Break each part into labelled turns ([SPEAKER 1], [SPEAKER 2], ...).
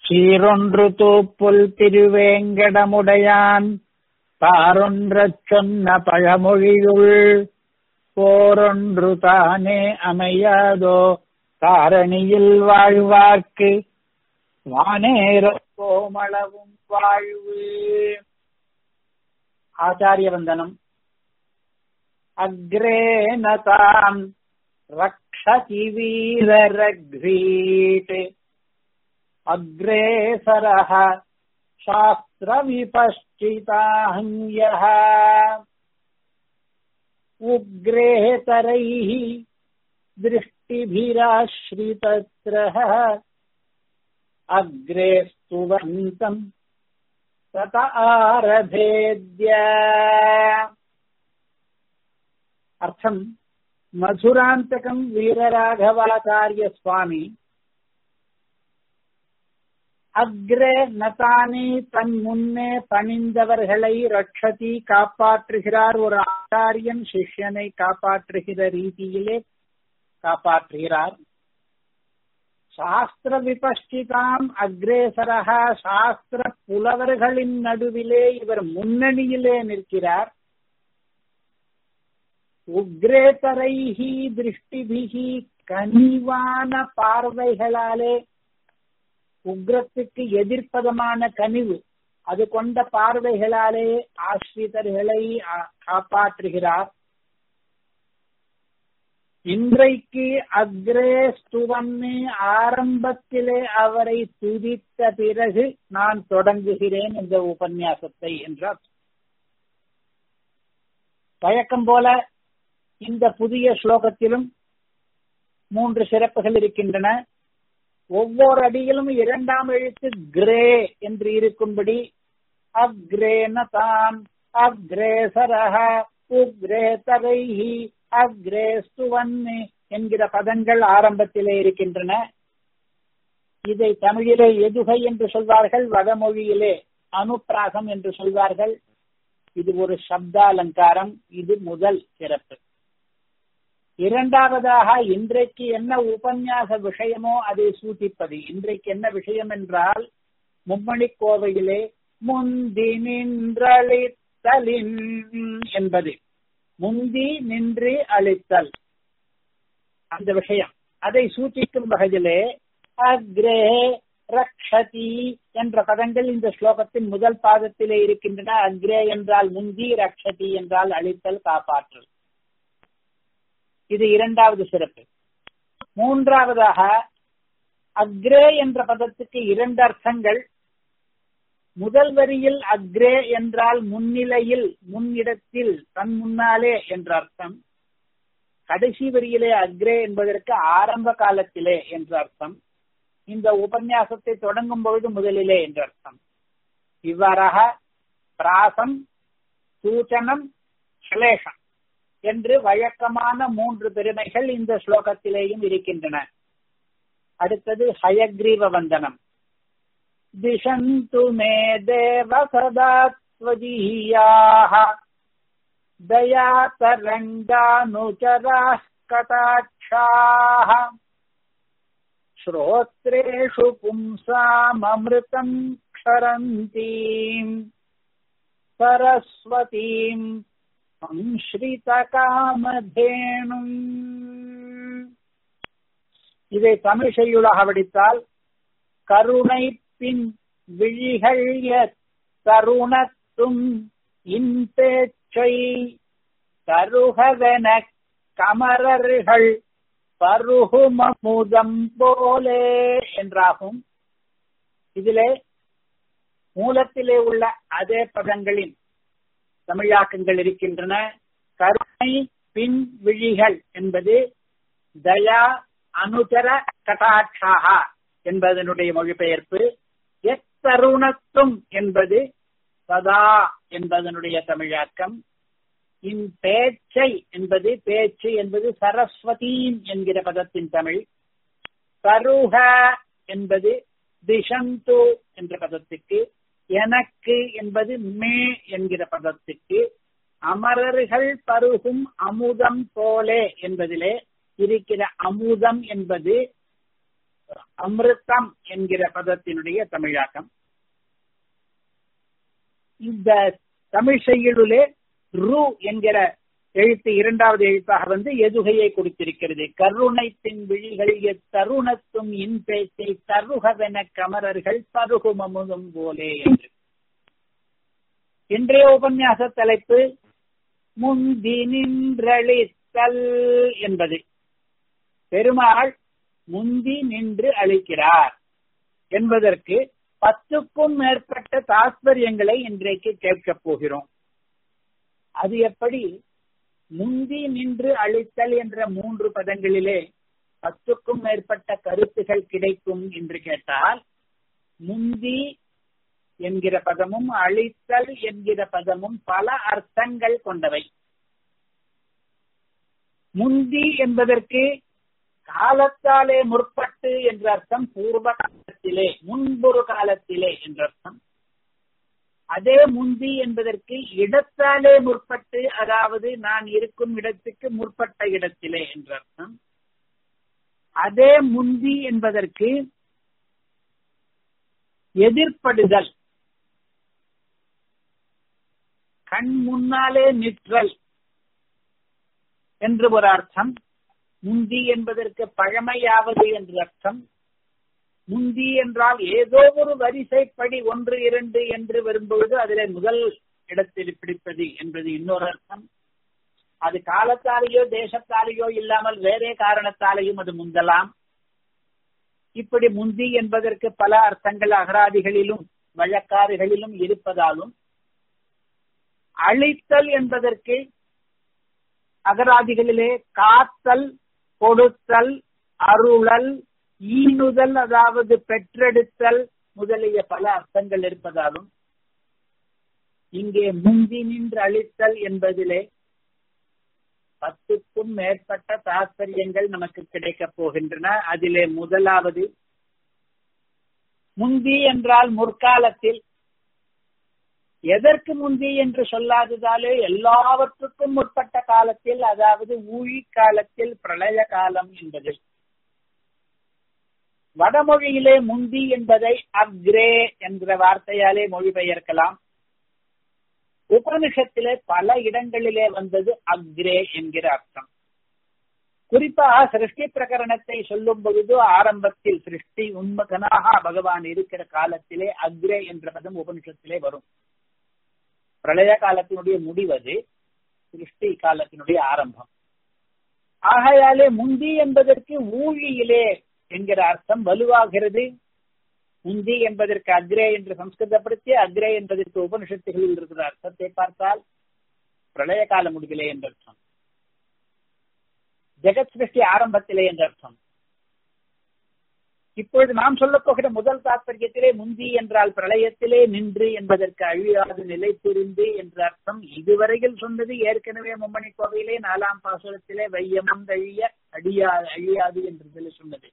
[SPEAKER 1] சீரொன்று தூப்புல் திருவேங்கடமுடையான் தாரொன்றச் சொன்ன பழமொழியுள் போரொன்று தானே அமையாதோ தாரணியில் வாழ்வார்க்கு வானேர கோமளவும் வாழ்வு ஆச்சாரிய வந்தனம் அக்ரே நதாம் ரக்ஷதி வீரரக்ரீட் अग्रेसरः शास्त्रविपश्चिताहङ्यः उग्रेतरैः दृष्टिभिराश्रितत्रः अग्रे स्तुवन्तम् तत आरभेद्य अर्थम् मधुरान्तकम् वीरराघवाचार्यस्वामी அக்ரே நதானி தன் முன்னே பணிந்தவர்களை ரட்சதி காப்பாற்றுகிறார் ஒரு ஆச்சாரியன் சிஷ்யனை காப்பாற்றுகிற ரீதியிலே காப்பாற்றுகிறார் சாஸ்திர விபஷ்டிதாம் அக்ரேசரகா சாஸ்திர புலவர்களின் நடுவிலே இவர் முன்னணியிலே நிற்கிறார் உக்ரேதரைஹி திருஷ்டிபிகி கனிவான பார்வைகளாலே உக்ரத்துக்கு எதிர்ப்பதமான கனிவு அது கொண்ட பார்வைகளாலே ஆசிரிதர்களை காப்பாற்றுகிறார் இன்றைக்கு அக்ரே ஸ்துவன்னு ஆரம்பத்திலே அவரை துதித்த பிறகு நான் தொடங்குகிறேன் இந்த உபன்யாசத்தை என்றார் வழக்கம் போல இந்த புதிய ஸ்லோகத்திலும் மூன்று சிறப்புகள் இருக்கின்றன ஒவ்வொரு அடியிலும் இரண்டாம் எழுத்து கிரே என்று இருக்கும்படி அக்ரேன தான் அக்ரேசரக உக்ரே தரைஹி அக்ரே சுவன்னு என்கிற பதங்கள் ஆரம்பத்திலே இருக்கின்றன இதை தமிழிலே எதுகை என்று சொல்வார்கள் வடமொழியிலே அனுப்பிராசம் என்று சொல்வார்கள் இது ஒரு சப்த அலங்காரம் இது முதல் சிறப்பு இரண்டாவதாக இன்றைக்கு என்ன உபன்யாச விஷயமோ அதை சூட்டிப்பது இன்றைக்கு என்ன விஷயம் என்றால் மும்மணி கோவையிலே முந்தி நின்றளித்தலின் என்பது முந்தி நின்று அளித்தல் அந்த விஷயம் அதை சூட்டிக்கும் வகையிலே அக்ரே ரக்ஷதி என்ற பதங்கள் இந்த ஸ்லோகத்தின் முதல் பாதத்திலே இருக்கின்றன அக்ரே என்றால் முந்தி ரக்ஷதி என்றால் அளித்தல் காப்பாற்றல் இது இரண்டாவது சிறப்பு மூன்றாவதாக அக்ரே என்ற பதத்துக்கு இரண்டு அர்த்தங்கள் முதல் வரியில் அக்ரே என்றால் முன்னிலையில் முன்னிடத்தில் தன் முன்னாலே என்ற அர்த்தம் கடைசி வரியிலே அக்ரே என்பதற்கு ஆரம்ப காலத்திலே என்ற அர்த்தம் இந்த உபன்யாசத்தை தொடங்கும் பொழுது முதலிலே என்ற அர்த்தம் இவ்வாறாக பிராசம் சூச்சனம் சிலேஷம் என்று வழக்கமான மூன்று பெருமைகள் இந்த ஸ்லோகத்திலேயும் இருக்கின்றன அடுத்தது ஹயக்ரீவ வந்தனம் திஷந்து மே தேவ சதாத்வதீயாக தயா தரங்கானுச்சரா கடாட்சாः श्रोत्रेषु पुंसाममृतम् क्षरन्तीम् सरस्वतीम् சம்ஸ்ரிதகாமதேனும் இதை தமிழ் செய்யுளாக வடித்தால் கருணை பின் விழிகள் தருணத்தும் இன்பேச்சை தருகவென கமரர்கள் பருகுமமுதம் போலே என்றாகும் இதிலே மூலத்திலே உள்ள அதே பதங்களின் தமிழாக்கங்கள் இருக்கின்றன கருணை பின் விழிகள் என்பது தயா அனுதர கடாட்சாக என்பதனுடைய மொழிபெயர்ப்பு எத்தருணத்தும் என்பது சதா என்பதனுடைய தமிழாக்கம் இன் பேச்சை என்பது பேச்சு என்பது சரஸ்வதீம் என்கிற பதத்தின் தமிழ் கருக என்பது திஷந்து என்ற பதத்துக்கு எனக்கு என்பது மே என்கிற பதத்துக்கு அமரர்கள் பருகும் அமுதம் போலே என்பதிலே இருக்கிற அமுதம் என்பது அமிர்தம் என்கிற பதத்தினுடைய தமிழாக்கம் இந்த தமிழ் செய்யுளிலே ரு என்கிற எழுத்து இரண்டாவது எழுத்தாக வந்து எதுகையை கொடுத்திருக்கிறது கருணைத்தின் விழிகள் எத்தருணத்தும் இன் பேச்சை தருகவென கமரர்கள் பருகுமமுதும் போலே என்று இன்றைய உபன்யாச தலைப்பு முந்தி நின்றளித்தல் என்பது பெருமாள் முந்தி நின்று அளிக்கிறார் என்பதற்கு பத்துக்கும் மேற்பட்ட தாத்பரியங்களை இன்றைக்கு கேட்கப் போகிறோம் அது எப்படி முந்தி நின்று அழித்தல் என்ற மூன்று பதங்களிலே பத்துக்கும் மேற்பட்ட கருத்துகள் கிடைக்கும் என்று கேட்டால் முந்தி என்கிற பதமும் அழித்தல் என்கிற பதமும் பல அர்த்தங்கள் கொண்டவை முந்தி என்பதற்கு காலத்தாலே முற்பட்டு என்ற அர்த்தம் பூர்வ காலத்திலே முன்பொரு காலத்திலே என்ற அர்த்தம் அதே முந்தி என்பதற்கு இடத்தாலே முற்பட்டு அதாவது நான் இருக்கும் இடத்துக்கு முற்பட்ட இடத்திலே என்ற அர்த்தம் அதே முந்தி என்பதற்கு எதிர்ப்படுதல் கண் முன்னாலே நிற்றல் என்று ஒரு அர்த்தம் முந்தி என்பதற்கு பழமையாவது என்று அர்த்தம் முந்தி என்றால் ஏதோ ஒரு வரிசைப்படி ஒன்று இரண்டு என்று வரும்பொழுது அதில் முதல் இடத்தில் பிடிப்பது என்பது இன்னொரு அர்த்தம் அது காலத்தாலேயோ தேசத்தாலேயோ இல்லாமல் வேறே காரணத்தாலேயும் அது முந்தலாம் இப்படி முந்தி என்பதற்கு பல அர்த்தங்கள் அகராதிகளிலும் வழக்காறுகளிலும் இருப்பதாலும் அழித்தல் என்பதற்கு அகராதிகளிலே காத்தல் கொடுத்தல் அருளல் ஈனுதல் அதாவது பெற்றெடுத்தல் முதலிய பல அர்த்தங்கள் இருப்பதாலும் இங்கே முந்தி நின்று அழித்தல் என்பதிலே பத்துக்கும் மேற்பட்ட தாற்பயங்கள் நமக்கு கிடைக்கப் போகின்றன அதிலே முதலாவது முந்தி என்றால் முற்காலத்தில் எதற்கு முந்தி என்று சொல்லாததாலே எல்லாவற்றுக்கும் முற்பட்ட காலத்தில் அதாவது ஊழி காலத்தில் பிரளய காலம் என்பது வடமொழியிலே முந்தி என்பதை அக்ரே என்கிற வார்த்தையாலே மொழிபெயர்க்கலாம் உபனிஷத்திலே பல இடங்களிலே வந்தது அக்ரே என்கிற அர்த்தம் குறிப்பாக சிருஷ்டி பிரகரணத்தை சொல்லும் பொழுது ஆரம்பத்தில் சிருஷ்டி உண்மகனாக பகவான் இருக்கிற காலத்திலே அக்ரே என்ற பதம் உபனிஷத்திலே வரும் பிரளய காலத்தினுடைய முடிவது சிருஷ்டி காலத்தினுடைய ஆரம்பம் ஆகையாலே முந்தி என்பதற்கு ஊழியிலே என்கிற அர்த்தம் வலுவாகிறது முந்தி என்பதற்கு அக்ரே என்று சம்ஸ்கிருதப்படுத்தி அக்ரே என்பதற்கு உபனிஷத்துகளில் இருக்கிற அர்த்தத்தை பார்த்தால் பிரளய கால முடிவிலே என்ற அர்த்தம் ஜெகத் சிருஷ்டி ஆரம்பத்திலே என்ற அர்த்தம் இப்பொழுது நாம் சொல்ல போகிற முதல் தாற்பயத்திலே முந்தி என்றால் பிரளயத்திலே நின்று என்பதற்கு அழியாது நிலை புரிந்து என்ற அர்த்தம் இதுவரையில் சொன்னது ஏற்கனவே மும்மணி கோவையிலே நாலாம் பாசுரத்திலே வையமம் அழிய அழியா அழியாது என்று சொன்னது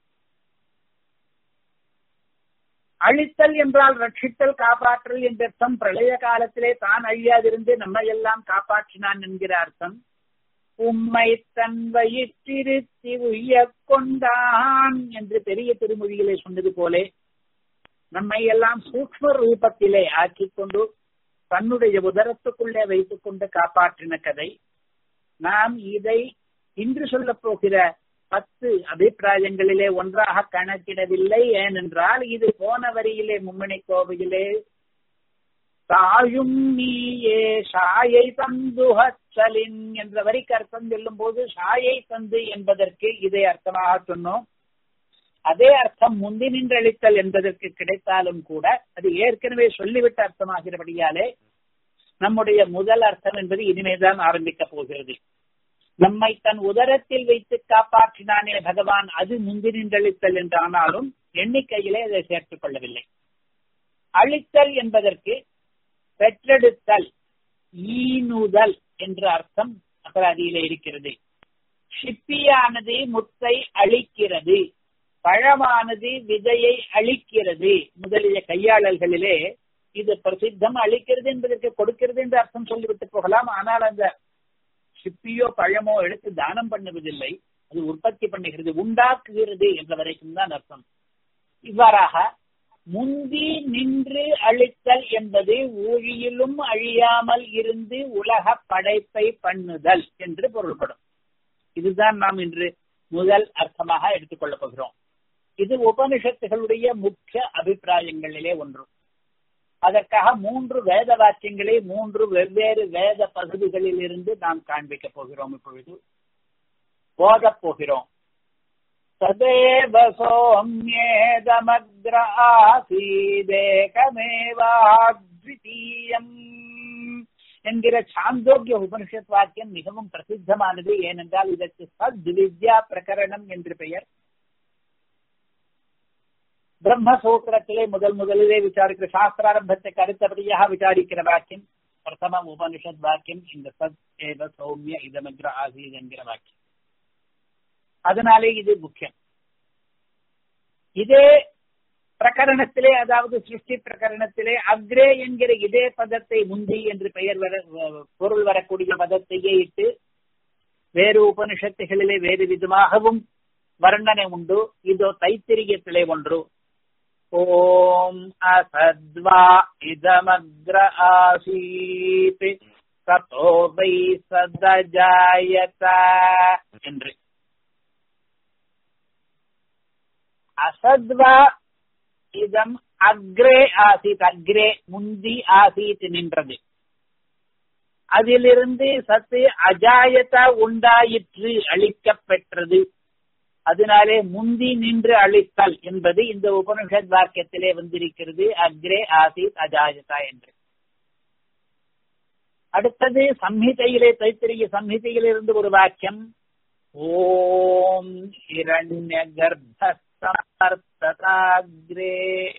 [SPEAKER 1] அழித்தல் என்றால் ரட்சித்தல் காப்பாற்றல் என்ற அர்த்தம் பிரளய காலத்திலே தான் அழியாதிருந்து நம்மை எல்லாம் காப்பாற்றினான் என்கிற அர்த்தம் உம்மை தன் வயிற்றிருத்தி உய்ய கொண்டான் என்று பெரிய திருமொழியிலே சொன்னது போலே நம்மை எல்லாம் சூக்ம ரூபத்திலே ஆக்கிக் கொண்டு தன்னுடைய உதரத்துக்குள்ளே வைத்துக் கொண்டு காப்பாற்றின கதை நாம் இதை இன்று சொல்ல போகிற பத்து அபிப்பிராயங்களிலே ஒன்றாக கணக்கிடவில்லை ஏனென்றால் இது போன வரியிலே மும்மணி கோவையிலே தாயும் நீயே சாயை தந்துஹச்சலின் என்ற வரிக்கு அர்த்தம் சொல்லும் போது சாயை தந்து என்பதற்கு இதை அர்த்தமாக சொன்னோம் அதே அர்த்தம் முந்தி நின்றளித்தல் என்பதற்கு கிடைத்தாலும் கூட அது ஏற்கனவே சொல்லிவிட்ட அர்த்தமாகிறபடியாலே நம்முடைய முதல் அர்த்தம் என்பது இனிமேதான் ஆரம்பிக்க போகிறது நம்மை தன் உதரத்தில் வைத்து காப்பாற்றினானே பகவான் அது முந்தி நின்றளித்தல் என்றானாலும் எண்ணிக்கையிலே அதை சேர்த்துக் கொள்ளவில்லை அழித்தல் என்பதற்கு பெற்றெடுத்தல் ஈனுதல் என்ற அர்த்தம் அபராதியிலே இருக்கிறது சிப்பியானது முத்தை அழிக்கிறது பழமானது விதையை அழிக்கிறது முதலிய கையாளல்களிலே இது பிரசித்தம் அழிக்கிறது என்பதற்கு கொடுக்கிறது என்று அர்த்தம் சொல்லிவிட்டு போகலாம் ஆனால் அந்த சிப்பியோ பழமோ எடுத்து தானம் பண்ணுவதில்லை அது உற்பத்தி பண்ணுகிறது உண்டாக்குகிறது என்ற வரைக்கும் தான் அர்த்தம் இவ்வாறாக முந்தி நின்று அழித்தல் என்பது ஊழியிலும் அழியாமல் இருந்து உலக படைப்பை பண்ணுதல் என்று பொருள்படும் இதுதான் நாம் இன்று முதல் அர்த்தமாக எடுத்துக்கொள்ளப் போகிறோம் இது உபனிஷத்துகளுடைய முக்கிய அபிப்பிராயங்களிலே ஒன்று அதற்காக மூன்று வேத வாக்கியங்களை மூன்று வெவ்வேறு வேத பகுதிகளில் இருந்து நாம் காண்பிக்க போகிறோம் இப்பொழுது போதப் போகிறோம் तदेव सोम्येदमग्र ஆசீதேகமேவாத்விதீயம் என்கிற சாந்தோக்கிய உபனிஷத் வாக்கியம் மிகவும் பிரசித்தமானது ஏனென்றால் இதற்கு சத் வித்யா பிரகரணம் என்று பெயர் பிரம்மசூத்திரத்திலே முதல் முதலிலே விசாரிக்கிற சாஸ்திராரம்பத்துக்கு அடுத்தபடியாக விசாரிக்கிற வாக்கியம் பிரதம உபனிஷத் வாக்கியம் இந்த சத் ஏவ சௌமிய இதமக்ர ஆசீத் என்கிற வாக்கியம் அதனாலே இது முக்கியம் இதே பிரகரணத்திலே அதாவது சிருஷ்டி பிரகரணத்திலே அக்ரே என்கிற இதே பதத்தை முந்தி என்று பெயர் வர பொருள் வரக்கூடிய பதத்தையே இட்டு வேறு உபனிஷத்துகளிலே வேறு விதமாகவும் வர்ணனை உண்டு இதோ தைத்திரியத்திலே ஒன்று ஓம் அசத்வா இதமக்ர ஆசீத் ததோ வை சதஜாயத என்று அசத்வா இதம் அக்ரே ஆசித் அக்ரே முந்தி ஆசித் நின்றது அதிலிருந்து சத்து அஜாயதா உண்டாயிற்று அழிக்கப் பெற்றது அதனாலே முந்தி நின்று அழித்தல் என்பது இந்த உபனிஷத் வாக்கியத்திலே வந்திருக்கிறது அக்ரே ஆசித் அஜாயதா என்று அடுத்தது சம்ஹிதையிலே தைத்திரிய சம்ஹிதையிலிருந்து ஒரு வாக்கியம் ஓம் ஹிரண்ய கர்ப்ப சமர்த்ததாகிரே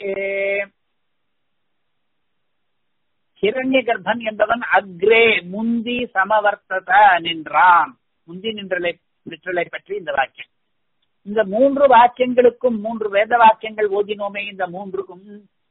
[SPEAKER 1] ஹிரண்ய கர்ப்பன் என்பவன் அக்ரே முந்தி சமவர்த்தத நின்றான் முந்தி நின்றலை நிற்றலை பற்றி இந்த வாக்கியம் இந்த மூன்று வாக்கியங்களுக்கும் மூன்று வேத வாக்கியங்கள் ஓதினோமே இந்த மூன்றுக்கும்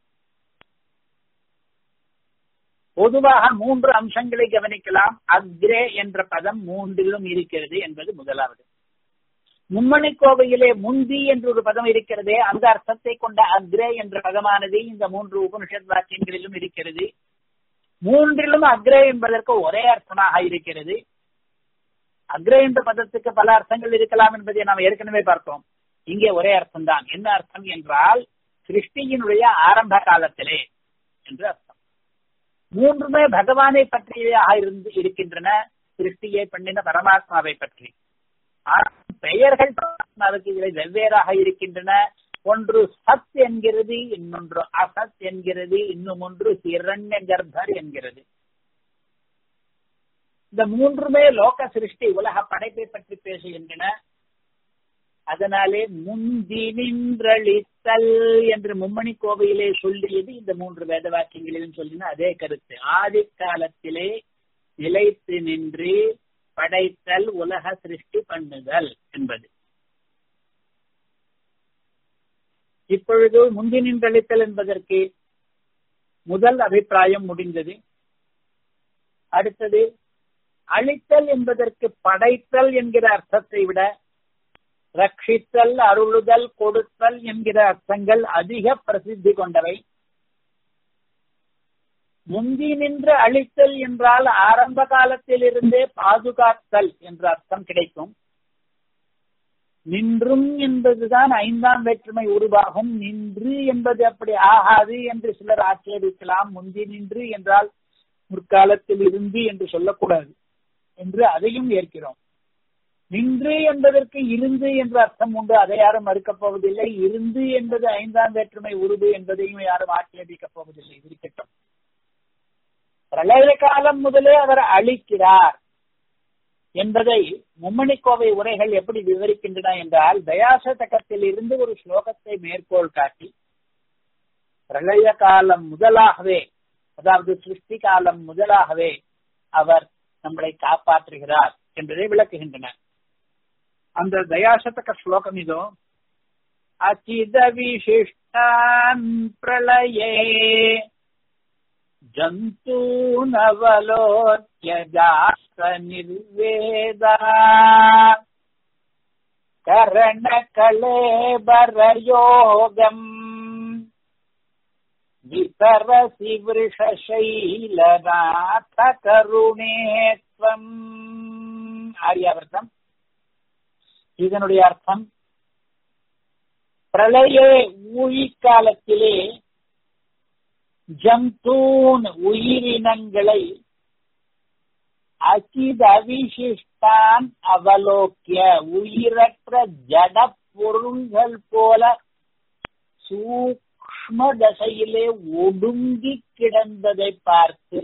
[SPEAKER 1] பொதுவாக மூன்று அம்சங்களை கவனிக்கலாம் அக்ரே என்ற பதம் மூன்றிலும் இருக்கிறது என்பது முதலாவது மும்மணி கோவையிலே முந்தி என்று ஒரு பதம் இருக்கிறதே அந்த அர்த்தத்தை கொண்ட அக்ரே என்ற பதமானது இந்த மூன்று உபனிஷத் வாக்கியங்களிலும் இருக்கிறது மூன்றிலும் அக்ரே என்பதற்கு ஒரே அர்த்தமாக இருக்கிறது அக்ரே என்ற பதத்துக்கு பல அர்த்தங்கள் இருக்கலாம் என்பதை நாம் ஏற்கனவே பார்த்தோம் இங்கே ஒரே அர்த்தம் தான் என்ன அர்த்தம் என்றால் சிருஷ்டியினுடைய ஆரம்ப காலத்திலே என்று அர்த்தம் மூன்றுமே பகவானை பற்றியாக இருந்து இருக்கின்றன சிருஷ்டியை பண்ணின பரமாத்மாவை பற்றி பெயர்கள் பரமாத்மாவுக்கு இதில் வெவ்வேறாக இருக்கின்றன ஒன்று சத் என்கிறது இன்னொன்று அசத் என்கிறது இன்னும் ஒன்று ஹிரண்ய கர்ப்பர் என்கிறது இந்த மூன்றுமே லோக சிருஷ்டி உலக படைப்பை பற்றி பேசுகின்றன அதனாலே முந்தி நின்றளித்தல் என்று மும்மணி கோவையிலே சொல்லியது இந்த மூன்று வேத வாக்கியங்களிலும் சொல்லின அதே கருத்து ஆதி காலத்திலே நிலைத்து நின்று படைத்தல் உலக சிருஷ்டி பண்ணுதல் என்பது இப்பொழுது முந்தி நின்றளித்தல் என்பதற்கு முதல் அபிப்பிராயம் முடிந்தது அடுத்தது அழித்தல் என்பதற்கு படைத்தல் என்கிற அர்த்தத்தை விட ரட்சித்தல் அருளுதல் கொடுத்தல் என்கிற அர்த்தங்கள் அதிக பிரசித்தி கொண்டவை முந்தி நின்று அழித்தல் என்றால் ஆரம்ப காலத்தில் இருந்தே பாதுகாத்தல் என்ற அர்த்தம் கிடைக்கும் நின்றும் என்பதுதான் ஐந்தாம் வேற்றுமை உருவாகும் நின்று என்பது அப்படி ஆகாது என்று சிலர் ஆட்சேபிக்கலாம் முந்தி நின்று என்றால் முற்காலத்தில் இருந்து என்று சொல்லக்கூடாது என்று அதையும் ஏற்கிறோம் நின்று என்பதற்கு இருந்து என்ற அர்த்தம் உண்டு அதை யாரும் மறுக்கப் போவதில்லை இருந்து என்பது ஐந்தாம் வேற்றுமை உருது என்பதையும் யாரும் ஆட்சேபிக்கப் போவதில்லை இருக்கட்டும் பிரளய காலம் முதலே அவர் அழிக்கிறார் என்பதை மும்மணிக்கோவை உரைகள் எப்படி விவரிக்கின்றன என்றால் தயாசதகத்தில் இருந்து ஒரு ஸ்லோகத்தை மேற்கோள் காட்டி பிரளய காலம் முதலாகவே அதாவது சிருஷ்டி காலம் முதலாகவே அவர் நம்மளை காப்பாற்றுகிறார் என்பதை விளக்குகின்றன அந்த தயாசதக ஸ்லோகம் இதோ அச்சித விசிஷ்டான் பிரளயே जन्तूनवलोक्य जास्त निर्वेदा करणकलेबरयोगम् விதரசி விருஷசைலநாத கருணேத்வம் ஆரியாவர்த்தம் இதனுடைய அர்த்தம் பிரளய ஊழிக்காலத்திலே ஜந்தூன் உயிரினங்களை அகிதவிசிஷ்டான் அவலோக்கிய உயிரற்ற ஜட பொருள்கள் போல சூக்ம தசையிலே ஒடுங்கி கிடந்ததை பார்த்து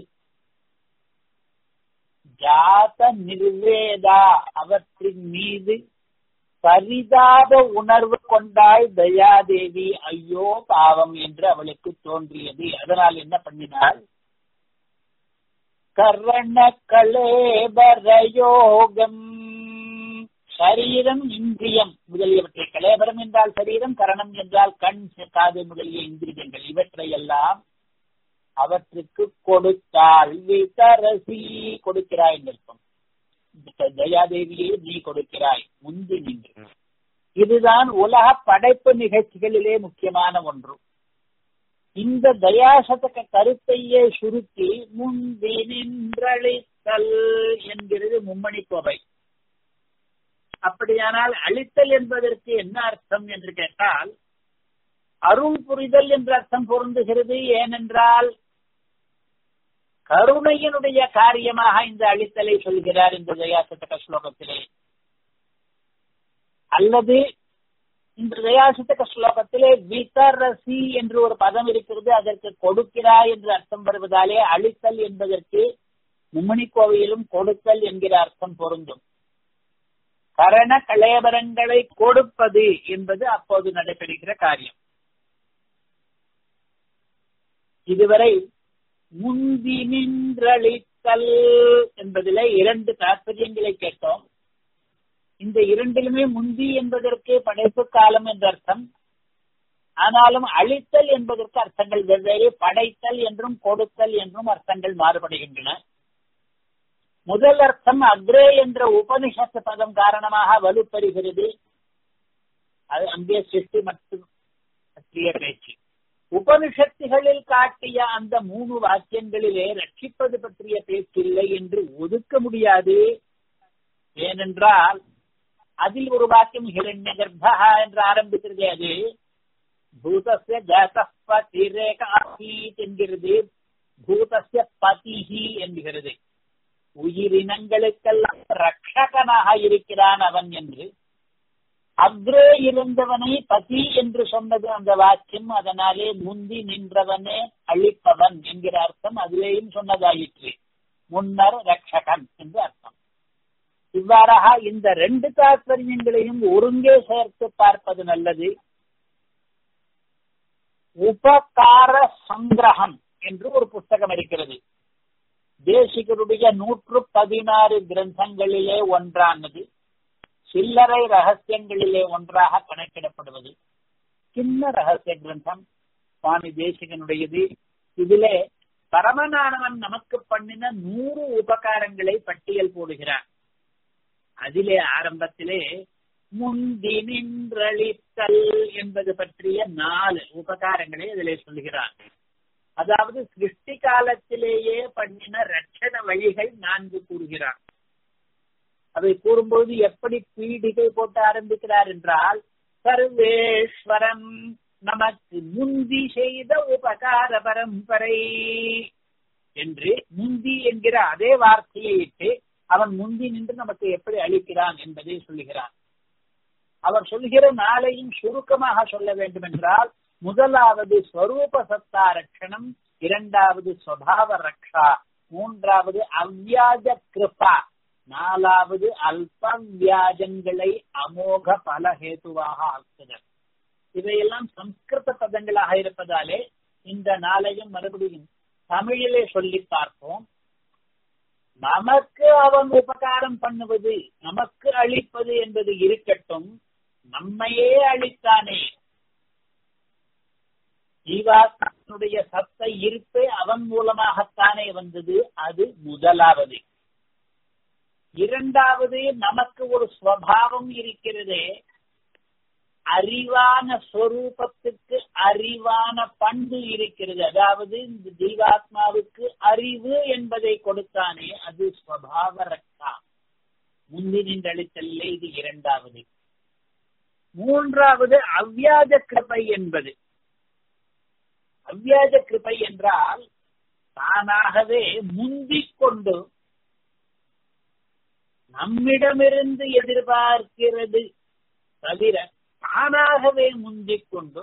[SPEAKER 1] ஜாத நிர்வேதா அவற்றின் மீது பரிதாப உணர்வு கொண்டாள் தயாதேவி ஐயோ பாவம் என்று அவளுக்கு தோன்றியது அதனால் என்ன பண்ணினாள் கரண கலேபரயோகம் சரீரம் இந்திரியம் முதலியவற்றை கலேபரம் என்றால் சரீரம் கரணம் என்றால் கண் காது முதலிய இந்திரியங்கள் இவற்றையெல்லாம் அவற்றுக்கு கொடுத்தாள் விதரசி கொடுக்கிறாய் என்றிருக்கும் தயாதேவியே நீ கொடுக்கிறாய் முந்தி நின்று இதுதான் உலக படைப்பு நிகழ்ச்சிகளிலே முக்கியமான ஒன்று இந்த தயாசதக கருத்தையே சுருக்கி முந்தி நின்றழித்தல் என்கிறது மும்மணி கோவை அப்படியானால் அழித்தல் என்பதற்கு என்ன அர்த்தம் என்று கேட்டால் அருள் புரிதல் என்ற அர்த்தம் பொருந்துகிறது ஏனென்றால் கருணையினுடைய காரியமாக இந்த அழித்தலை சொல்கிறார் இந்த தயாசதக ஸ்லோகத்திலே அல்லது இந்த தயாசதக ஸ்லோகத்திலே விதரசி என்று ஒரு பதம் இருக்கிறது அதற்கு கொடுக்கிறாய் என்று அர்த்தம் வருவதாலே அழித்தல் என்பதற்கு மும்மணி கோவையிலும் கொடுத்தல் என்கிற அர்த்தம் பொருந்தும் கரண கலேபரங்களை கொடுப்பது என்பது அப்போது நடைபெறுகிற காரியம் இதுவரை முந்தி நின்றளித்தல் என்பதிலே இரண்டு தாற்பயங்களை கேட்டோம் இந்த இரண்டிலுமே முந்தி என்பதற்கு படைப்பு காலம் என்ற அர்த்தம் ஆனாலும் அழித்தல் என்பதற்கு அர்த்தங்கள் வெவ்வேறு படைத்தல் என்றும் கொடுத்தல் என்றும் அர்த்தங்கள் மாறுபடுகின்றன முதல் அர்த்தம் அக்ரே என்ற உபனிஷத்து பதம் காரணமாக வலுப்பெறுகிறது அது அங்கே சிருஷ்டி மற்றும் பற்றிய பேச்சு உபனிஷத்துகளில் காட்டிய அந்த மூணு வாக்கியங்களிலே ரட்சிப்பது பற்றிய பேச்சில்லை என்று ஒதுக்க முடியாது ஏனென்றால் அதில் ஒரு வாக்கியம் ஹிரண்ய கர்ப்பா என்று ஆரம்பிக்கிறது அது பூதஸ்ய ஜாதீரேக ஆசீத் என்கிறது பூதஸ்ய பதிஹி என்கிறது உயிரினங்களுக்கெல்லாம் ரட்சகனாக இருக்கிறான் அவன் என்று அக்ரே இருந்தவனை பதி என்று சொன்னது அந்த வாக்கியம் அதனாலே முந்தி நின்றவனே அழிப்பவன் என்கிற அர்த்தம் அதிலேயும் சொன்னதாயிற்று முன்னர் ரட்சகன் என்று அர்த்தம் இவ்வாறாக இந்த ரெண்டு தாற்பயங்களையும் ஒருங்கே சேர்த்து பார்ப்பது நல்லது உபகார சங்கிரகம் என்று ஒரு புஸ்தகம் இருக்கிறது தேசிகருடைய நூற்று பதினாறு கிரந்தங்களிலே ஒன்றானது சில்லறை ரகசியங்களிலே ஒன்றாக கணக்கிடப்படுவது சின்ன ரகசிய கிரந்தம் சுவாமி தேசிகனுடையது இதிலே பரமநானவன் நமக்கு பண்ணின நூறு உபகாரங்களை பட்டியல் போடுகிறார் அதிலே ஆரம்பத்திலே முந்தி நின்றளித்தல் என்பது பற்றிய நாலு உபகாரங்களை அதிலே சொல்கிறார் அதாவது சிருஷ்டி காலத்திலேயே பண்ணின ரட்சண வழிகள் நான்கு கூறுகிறார் அதை கூறும்போது எப்படி பீடிகை போட்டு ஆரம்பிக்கிறார் என்றால் சர்வேஸ்வரம் நமக்கு முந்தி செய்த உபகார பரம்பரை என்று முந்தி என்கிற அதே வார்த்தையை இட்டு அவன் முந்தி நின்று நமக்கு எப்படி அளிக்கிறான் என்பதை சொல்லுகிறான் அவர் சொல்கிற நாளையும் சுருக்கமாக சொல்ல வேண்டும் என்றால் முதலாவது ஸ்வரூப சத்தா ரட்சணம் இரண்டாவது சுவாவ ரக்ஷா மூன்றாவது அவ்வியாஜ கிருபா நாலாவது அல்ப வியாஜங்களை அமோக பலஹேதுவாக ஆக்குதல் இவையெல்லாம் சம்ஸ்கிருத பதங்களாக இருப்பதாலே இந்த நாளையும் மறுபடியும் தமிழிலே சொல்லி பார்ப்போம் நமக்கு அவன் உபகாரம் பண்ணுவது நமக்கு அளிப்பது என்பது இருக்கட்டும் நம்மையே அளித்தானே ஜீவாத்மனுடைய சத்த இருப்பே அவன் மூலமாகத்தானே வந்தது அது முதலாவது இரண்டாவது நமக்கு ஒரு ஸ்வபாவம் இருக்கிறதே அறிவான ஸ்வரூபத்துக்கு அறிவான பண்பு இருக்கிறது அதாவது இந்த ஜீவாத்மாவுக்கு அறிவு என்பதை கொடுத்தானே அது ஸ்வபாவ ரக்கா முந்தி நின்றளித்தல்ல இது இரண்டாவது மூன்றாவது அவ்வியாஜ கிருபை என்பது அவ்வியாஜ கிருபை என்றால் தானாகவே முந்திக் கொண்டு நம்மிடமிருந்து எதிர்பார்க்கிறது தவிர தானாகவே முந்திக் கொண்டு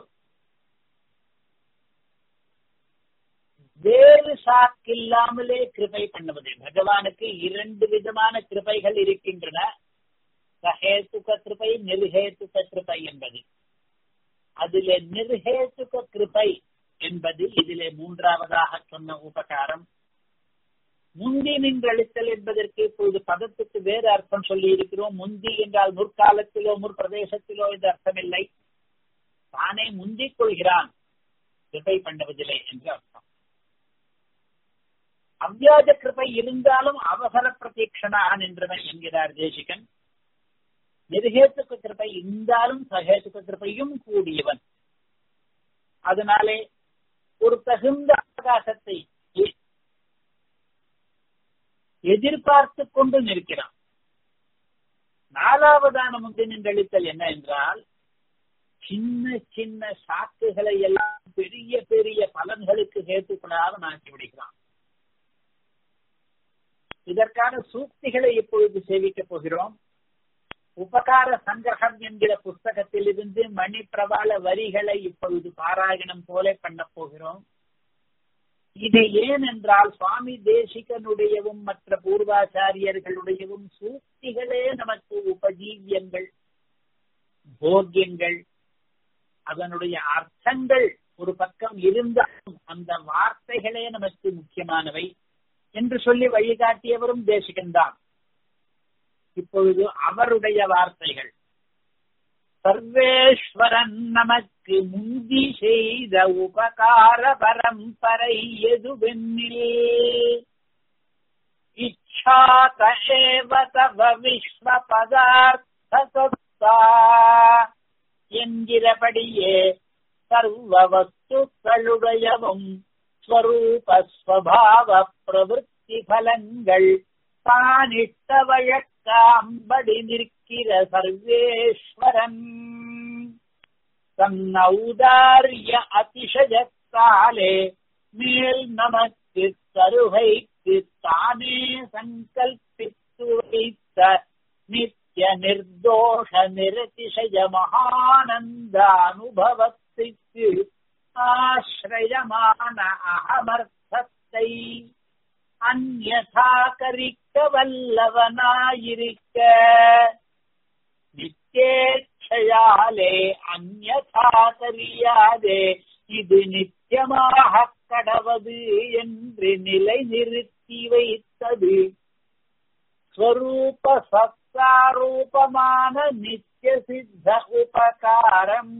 [SPEAKER 1] வேறு சாக்கில்லாமலே கிருபை பண்ணுவது பகவானுக்கு இரண்டு விதமான கிருபைகள் இருக்கின்றன சஹேத்துக கிருபை நிர்ஹேத்துக கிருபை என்பது அதிலே நிர்ஹேத்துக கிருபை என்பது இதிலே மூன்றாவதாக சொன்ன உபகாரம் முந்தி நின்றளித்தல் என்பதற்கு இப்பொழுது பதத்துக்கு வேறு அர்த்தம் சொல்லி இருக்கிறோம் முந்தி என்றால் முற்காலத்திலோ முற்பிரதேசத்திலோ இந்த அர்த்தம் இல்லை தானே முந்திக் கொள்கிறான் கிருபை பண்ணுவதில்லை என்று அர்த்தம் அவ்வியாஜ கிருபை இருந்தாலும் அவசர பிரதீட்சணான் என்றவன் என்கிறார் தேசிகன் நிர்ஹேத்துக்கு கிருபை இருந்தாலும் சகேத்துக்கு கிருபையும் கூடியவன் அதனாலே ஒரு தகுந்த அவகாசத்தை எதிர்பார்த்து கொண்டு நிற்கிறான் நாலாவதான முந்தினின் அளித்தல் என்ன என்றால் சின்ன சின்ன சாக்குகளை எல்லாம் பெரிய பெரிய பலன்களுக்கு ஹேத்துக்களாக ஆக்கி விடுகிறான் இதற்கான சூக்திகளை இப்பொழுது சேவிக்கப் போகிறோம் உபகார சங்கிரகம் என்கிற புஸ்தகத்தில் இருந்து மணி பிரபால வரிகளை இப்பொழுது பாராயணம் போல பண்ண போகிறோம் இது ஏன் என்றால் சுவாமி தேசிகனுடையவும் மற்ற பூர்வாச்சாரியர்களுடையவும் சூக்திகளே நமக்கு உபஜீவியங்கள் போக்கியங்கள் அதனுடைய அர்த்தங்கள் ஒரு பக்கம் இருந்தாலும் அந்த வார்த்தைகளே நமக்கு முக்கியமானவை என்று சொல்லி வழிகாட்டியவரும் தேசிகன்தான் இப்பொழுது அவருடைய வார்த்தைகள் சர்வேஸ்வரன் நமக்கு முந்தி செய்த உபகார பரம்பரை எதுவென்னில் இச்சாத ஏவ தவ விஸ்வ பதார்த்த சொத்தா என்கிறபடியே சர்வ வஸ்துக்களுடையவும் ஸ்வரூப ஸ்வபாவ பிரவருத்தி பலங்கள் தானிட்ட வழக்காம்படி நிற்கிற சர்வேஸ்வரன் தன்னௌதாரிய அதிசயத்தாலே மேல் நமக்கு தருகைக்கு தானே சங்கல்பித்து வைத்த நித்திய நிர்தோஷ நிரதிசய மகானந்த அனுபவத்திற்கு ஆசிரயமான அகமர்த்தத்தை அந்யதா கரிக்க வல்லவனாயிருக்க நித்தேட்சையாலே அந்யதா கரியாதே இது நித்தியமாக கடவது என்று நிலை நிறுத்தி வைத்தது ஸ்வரூப சத்தாரூபமான நித்திய சித்த உபகாரம்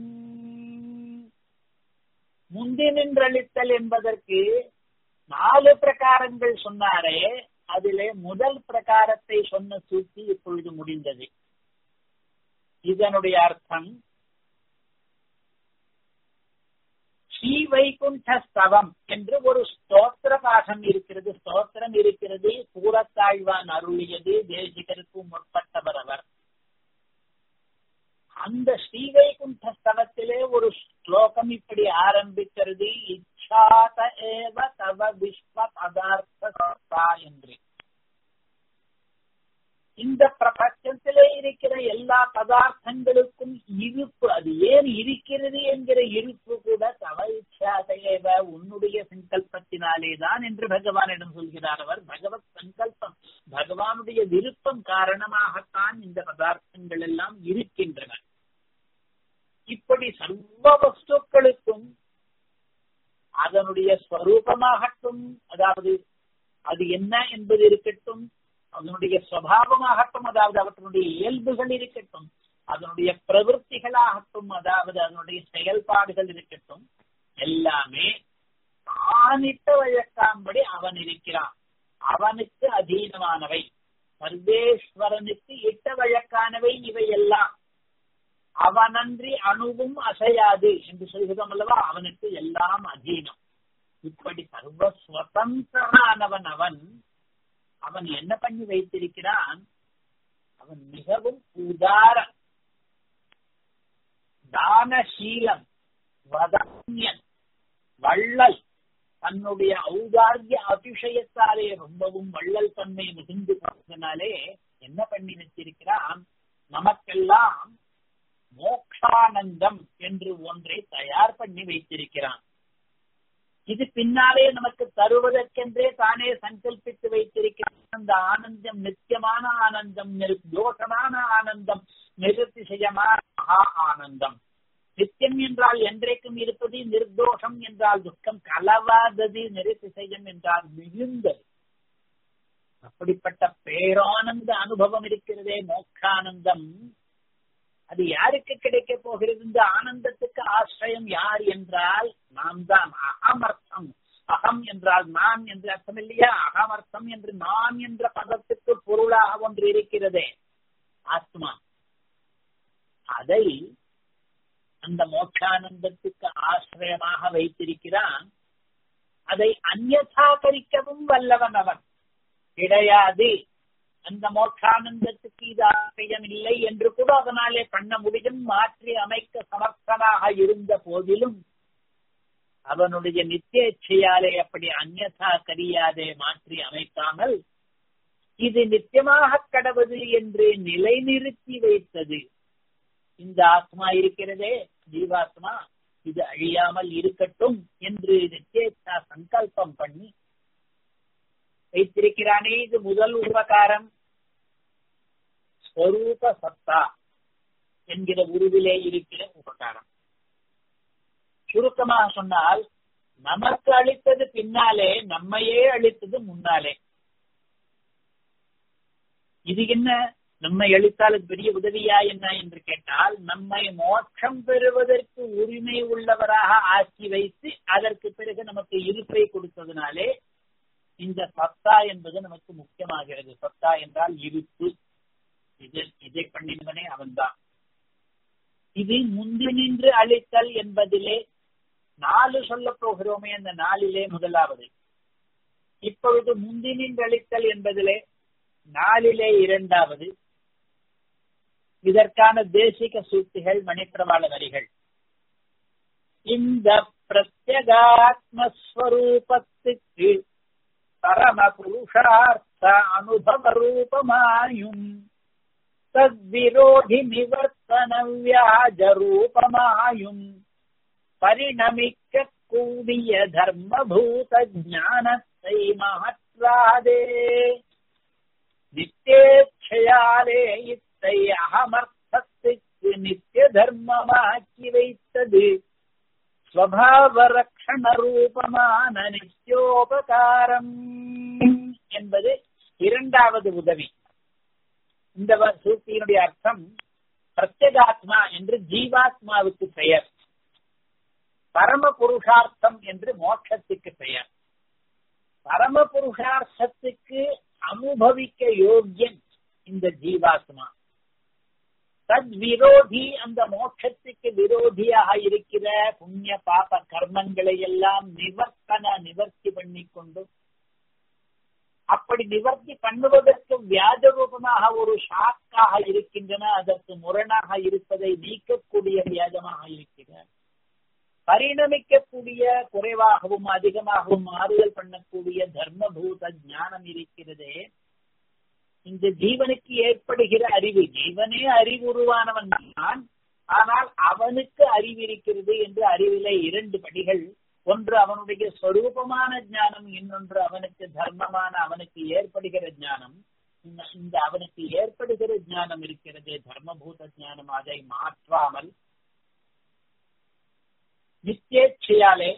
[SPEAKER 1] முந்தி நின்றளித்தல் என்பதற்கு நாலு பிரகாரங்கள் சொன்னாரே அதிலே முதல் பிரகாரத்தை சொன்ன சூழ்ச்சி இப்பொழுது முடிந்தது இதனுடைய அர்த்தம் ஸ்ரீ வைகுண்ட ஸ்தவம் என்று ஒரு ஸ்தோத்திர பாகம் இருக்கிறது ஸ்தோத்திரம் இருக்கிறது கூறத்தாழ்வான் அருளியது தேசிகருக்கும் முற்பட்டவர் அவர் அந்த ஸ்ரீவைகுண்ட ஸ்தலத்திலே ஒரு ஸ்லோகம் இப்படி ஆரம்பிக்கிறது இச்சாத ஏவ தவ விஸ்வ பதார்த்த என்று இந்த பிரபஞ்சத்திலே இருக்கிற எல்லா பதார்த்தங்களுக்கும் இருப்பு அது ஏன் இருக்கிறது என்கிற இருப்பு கூட தவ இச்சாதையவ உன்னுடைய சங்கல்பத்தினாலே தான் என்று பகவானிடம் சொல்கிறார் அவர் பகவத் சங்கல்பம் பகவானுடைய விருப்பம் காரணமாகத்தான் இந்த பதார்த்தங்கள் எல்லாம் இருக்கின்றன இப்படி சர்வ வஸ்துக்களுக்கும் அதனுடைய ஸ்வரூபமாகட்டும் அதாவது அது என்ன என்பது இருக்கட்டும் அதனுடைய சுவாவமாகட்டும் அதாவது அவற்றினுடைய இயல்புகள் இருக்கட்டும் அதனுடைய பிரவൃத்திகளாகட்டும் அதாவது அதனுடைய செயல்பாடுகள் இருக்கட்டும் எல்லாமே தானிட்ட வழக்காம்படி அவன் இருக்கிறான் அவனுக்கு அதீனமானவை சர்வேஸ்வரனுக்கு இட்ட வழக்கானவை இவை எல்லாம் அவனன்றி அணுவும் அசையாது என்று சொல்கிறோம் அல்லவா அவனுக்கு எல்லாம் அதீனம் இப்படி சர்வ சுதந்திரனானவன் அவன் அவன் என்ன பண்ணி வைத்திருக்கிறான் அவன் மிகவும் உதார தானசீலம் வதன்யன் வள்ளல் தன்னுடைய ஔதாரிய அதிசயத்தாலே ரொம்பவும் வள்ளல் தன்மை மிகுந்து போனதுனாலே என்ன பண்ணி வச்சிருக்கிறான் நமக்கெல்லாம் மோக்ஷானந்தம் என்று ஒன்றை தயார் பண்ணி வைத்திருக்கிறான் இது பின்னாலே நமக்கு தருவதற்கென்றே தானே சங்கல்பித்து வைத்திருக்கிறான் அந்த ஆனந்தம் நித்தியமான ஆனந்தம் நிர்தோஷமான ஆனந்தம் நிருத்திசயமான மகா ஆனந்தம் நித்தியம் என்றால் என்றைக்கும் இருப்பது நிர்தோஷம் என்றால் துக்கம் கலவாதது நிருத்திசயம் என்றால் மிகுந்தது அப்படிப்பட்ட பேரானந்த அனுபவம் இருக்கிறதே மோட்சானந்தம் அது யாருக்கு கிடைக்க போகிறது இந்த ஆனந்தத்துக்கு ஆசிரியம் யார் என்றால் நாம் தான் அகமர்த்தம் அகம் என்றால் நான் என்று அர்த்தம் இல்லையா அகமர்த்தம் என்று நான் என்ற பதத்துக்கு பொருளாக ஒன்று இருக்கிறதே ஆத்மா அதை அந்த மோட்சானந்தத்துக்கு ஆசிரியமாக வைத்திருக்கிறான் அதை அந்நதாகரிக்கவும் வல்லவன் அவன் கிடையாது அந்த மோட்சானந்தத்துக்கு இது ஆசிரியம் இல்லை என்று கூட அதனாலே பண்ண முடியும் மாற்றி அமைக்க சமர்த்தனாக இருந்த போதிலும் அவனுடைய நித்தியச்சையாலே அப்படி அந்நதா கரியாதே மாற்றி அமைக்காமல் இது நித்தியமாக கடவுது என்று நிலைநிறுத்தி வைத்தது இந்த ஆத்மா இருக்கிறதே ஜீவாத்மா இது அழியாமல் இருக்கட்டும் என்று நிச்சயத்தா சங்கல்பம் பண்ணி வைத்திருக்கிறானே இது முதல் உபகாரம் ஸ்வரூப சத்தா என்கிற உருவிலே இருக்கிற உபகாரம் சுருக்கமாக சொன்னால் நமக்கு அளித்தது பின்னாலே நம்மையே அளித்தது முன்னாலே இது என்ன நம்மை அளித்தால் பெரிய உதவியா என்ன என்று கேட்டால் நம்மை மோட்சம் பெறுவதற்கு உரிமை உள்ளவராக ஆக்கி வைத்து அதற்கு பிறகு நமக்கு இருப்பை கொடுத்ததுனாலே இந்த சத்தா என்பது நமக்கு முக்கியமாகிறது சத்தா என்றால் இருப்பு இது இதை பண்ணினவனே அவன்தான் இது முந்தி நின்று அளித்தல் என்பதிலே நாலு சொல்ல போகிறோமே அந்த நாளிலே முதலாவது இப்பொழுது முந்தி நின்று அளித்தல் என்பதிலே நாளிலே இரண்டாவது இதற்கான தேசிக சூக்திகள் மணிப்பிரவாள வரிகள் இந்த பிரத்யகாத்மஸ்வரூபத்துக்கு பரம புருஷார்த்த அனுபவ ரூபமாயும் தத்விரோதி நிவர்த்தன வியாஜ ரூபமாயும் பரிணமிக்க கூடிய தர்மபூத ஞானத்தை மாற்றாதே நித்தேட்சையாலே இத்தை அகமர்த்தத்துக்கு நித்திய தர்மமாக்கி வைத்தது ஸ்வபாவ ரக்ஷண ரூபமான நித்தியோபகாரம் என்பது இரண்டாவது உதவி இந்த சூத்தியினுடைய அர்த்தம் பிரத்யேகாத்மா என்று ஜீவாத்மாவுக்கு பெயர் பரம புருஷார்த்தம் என்று மோட்சத்துக்கு பெயர் பரம புருஷார்த்தத்துக்கு அனுபவிக்க யோக்கியன் இந்த ஜீவாத்மா தத் விரோதி அந்த மோட்சத்துக்கு விரோதியாக இருக்கிற புண்ணிய பாப கர்மங்களை எல்லாம் நிவர்த்தன நிவர்த்தி பண்ணி கொண்டு அப்படி நிவர்த்தி பண்ணுவதற்கு வியாஜ ரூபமாக ஒரு ஷாக்காக இருக்கின்றன அதற்கு முரணாக இருப்பதை நீக்கக்கூடிய வியாஜமாக இருக்கிற பரிணமிக்கக்கூடிய குறைவாகவும் அதிகமாகவும் மாறுதல் பண்ணக்கூடிய தர்மபூத ஞானம் இருக்கிறதே இந்த ஜீவனுக்கு ஏற்படுகிற அறிவு ஜீவனே அறிவுருவானவன் தான் ஆனால் அவனுக்கு அறிவு இருக்கிறது என்று அறிவிலே இரண்டு படிகள் ஒன்று அவனுடைய ஸ்வரூபமான ஞானம் இன்னொன்று அவனுக்கு தர்மமான அவனுக்கு ஏற்படுகிற ஞானம் இந்த அவனுக்கு ஏற்படுகிற ஞானம் இருக்கிறது தர்மபூத ஞானம் அதை மாற்றாமல் நிச்சேட்சையாலே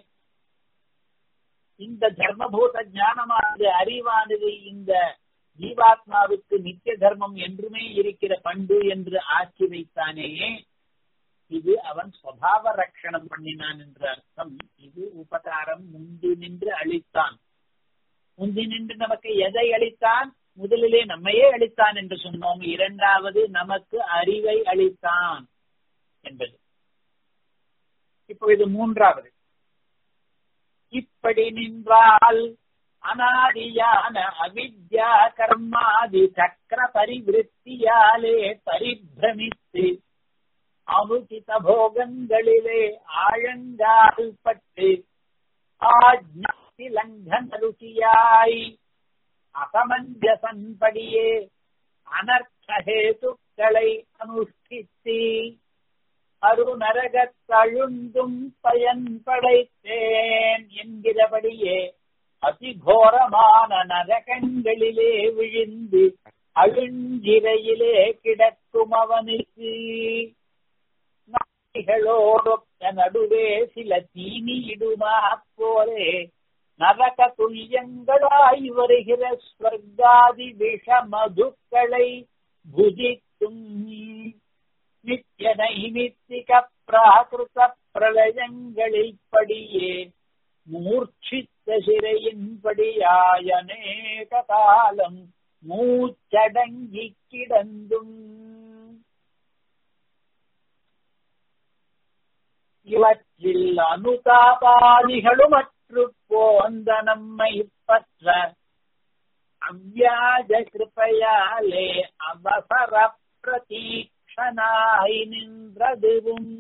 [SPEAKER 1] இந்த தர்மபூத ஞானமானது அறிவானது இந்த ஜீவாத்மாவுக்கு நித்திய தர்மம் என்றுமே இருக்கிற பண்பு என்று ஆக்கி வைத்தானேயே இது அவன் சுவாவ ரட்சணம் பண்ணினான் என்ற அர்த்தம் இது உபகாரம் முந்தி நின்று அளித்தான் முந்தி நின்று நமக்கு எதை அளித்தான் முதலிலே நம்மையே அளித்தான் என்று சொன்னோம் இரண்டாவது நமக்கு அறிவை அளித்தான் என்பது இப்போ இது மூன்றாவது இப்படி நின்றால் அனாதியான அவித்யா கர்மாதி சக்கர பரிவிருத்தியாலே பரிபிரமித்து அமுகித போகங்களிலே ஆழங்கால் பட்டு ஆஜ்ஞி லங்கன ருச்சியாய் அசமஞ்சசன்படியே அனர்த்தஹேதுக்களை அனுஷ்டித்து அருநரகத்தழுந்தும் பயன் படைத்தேன் என்கிறபடியே அதிகோரமான நரகங்களிலே விழுந்து அழுஞ்சிறையிலே கிடக்கும் அவனுக்கு நாய்களோடொத்த நடுவே சில தீனியிடுமா போலே நரக துல்யங்களாய் வருகிற ஸ்வர்காதி விஷ மதுக்களை புஜிக்கும் நித்திய நைமித்திக பிராகிருத பிரளயங்களில் படியே மூர்ச்சித்த சிறையின்படியாய அநேக காலம் மூச்சடங்கி கிடந்தும் இவற்றில் அனுதாபாதிகளும் அற்று போந்த நம்மை பற்ற அவ்வியாஜ கிருப்பையாலே அவசர பிரதீக்ஷனாய் நின்றதுவும்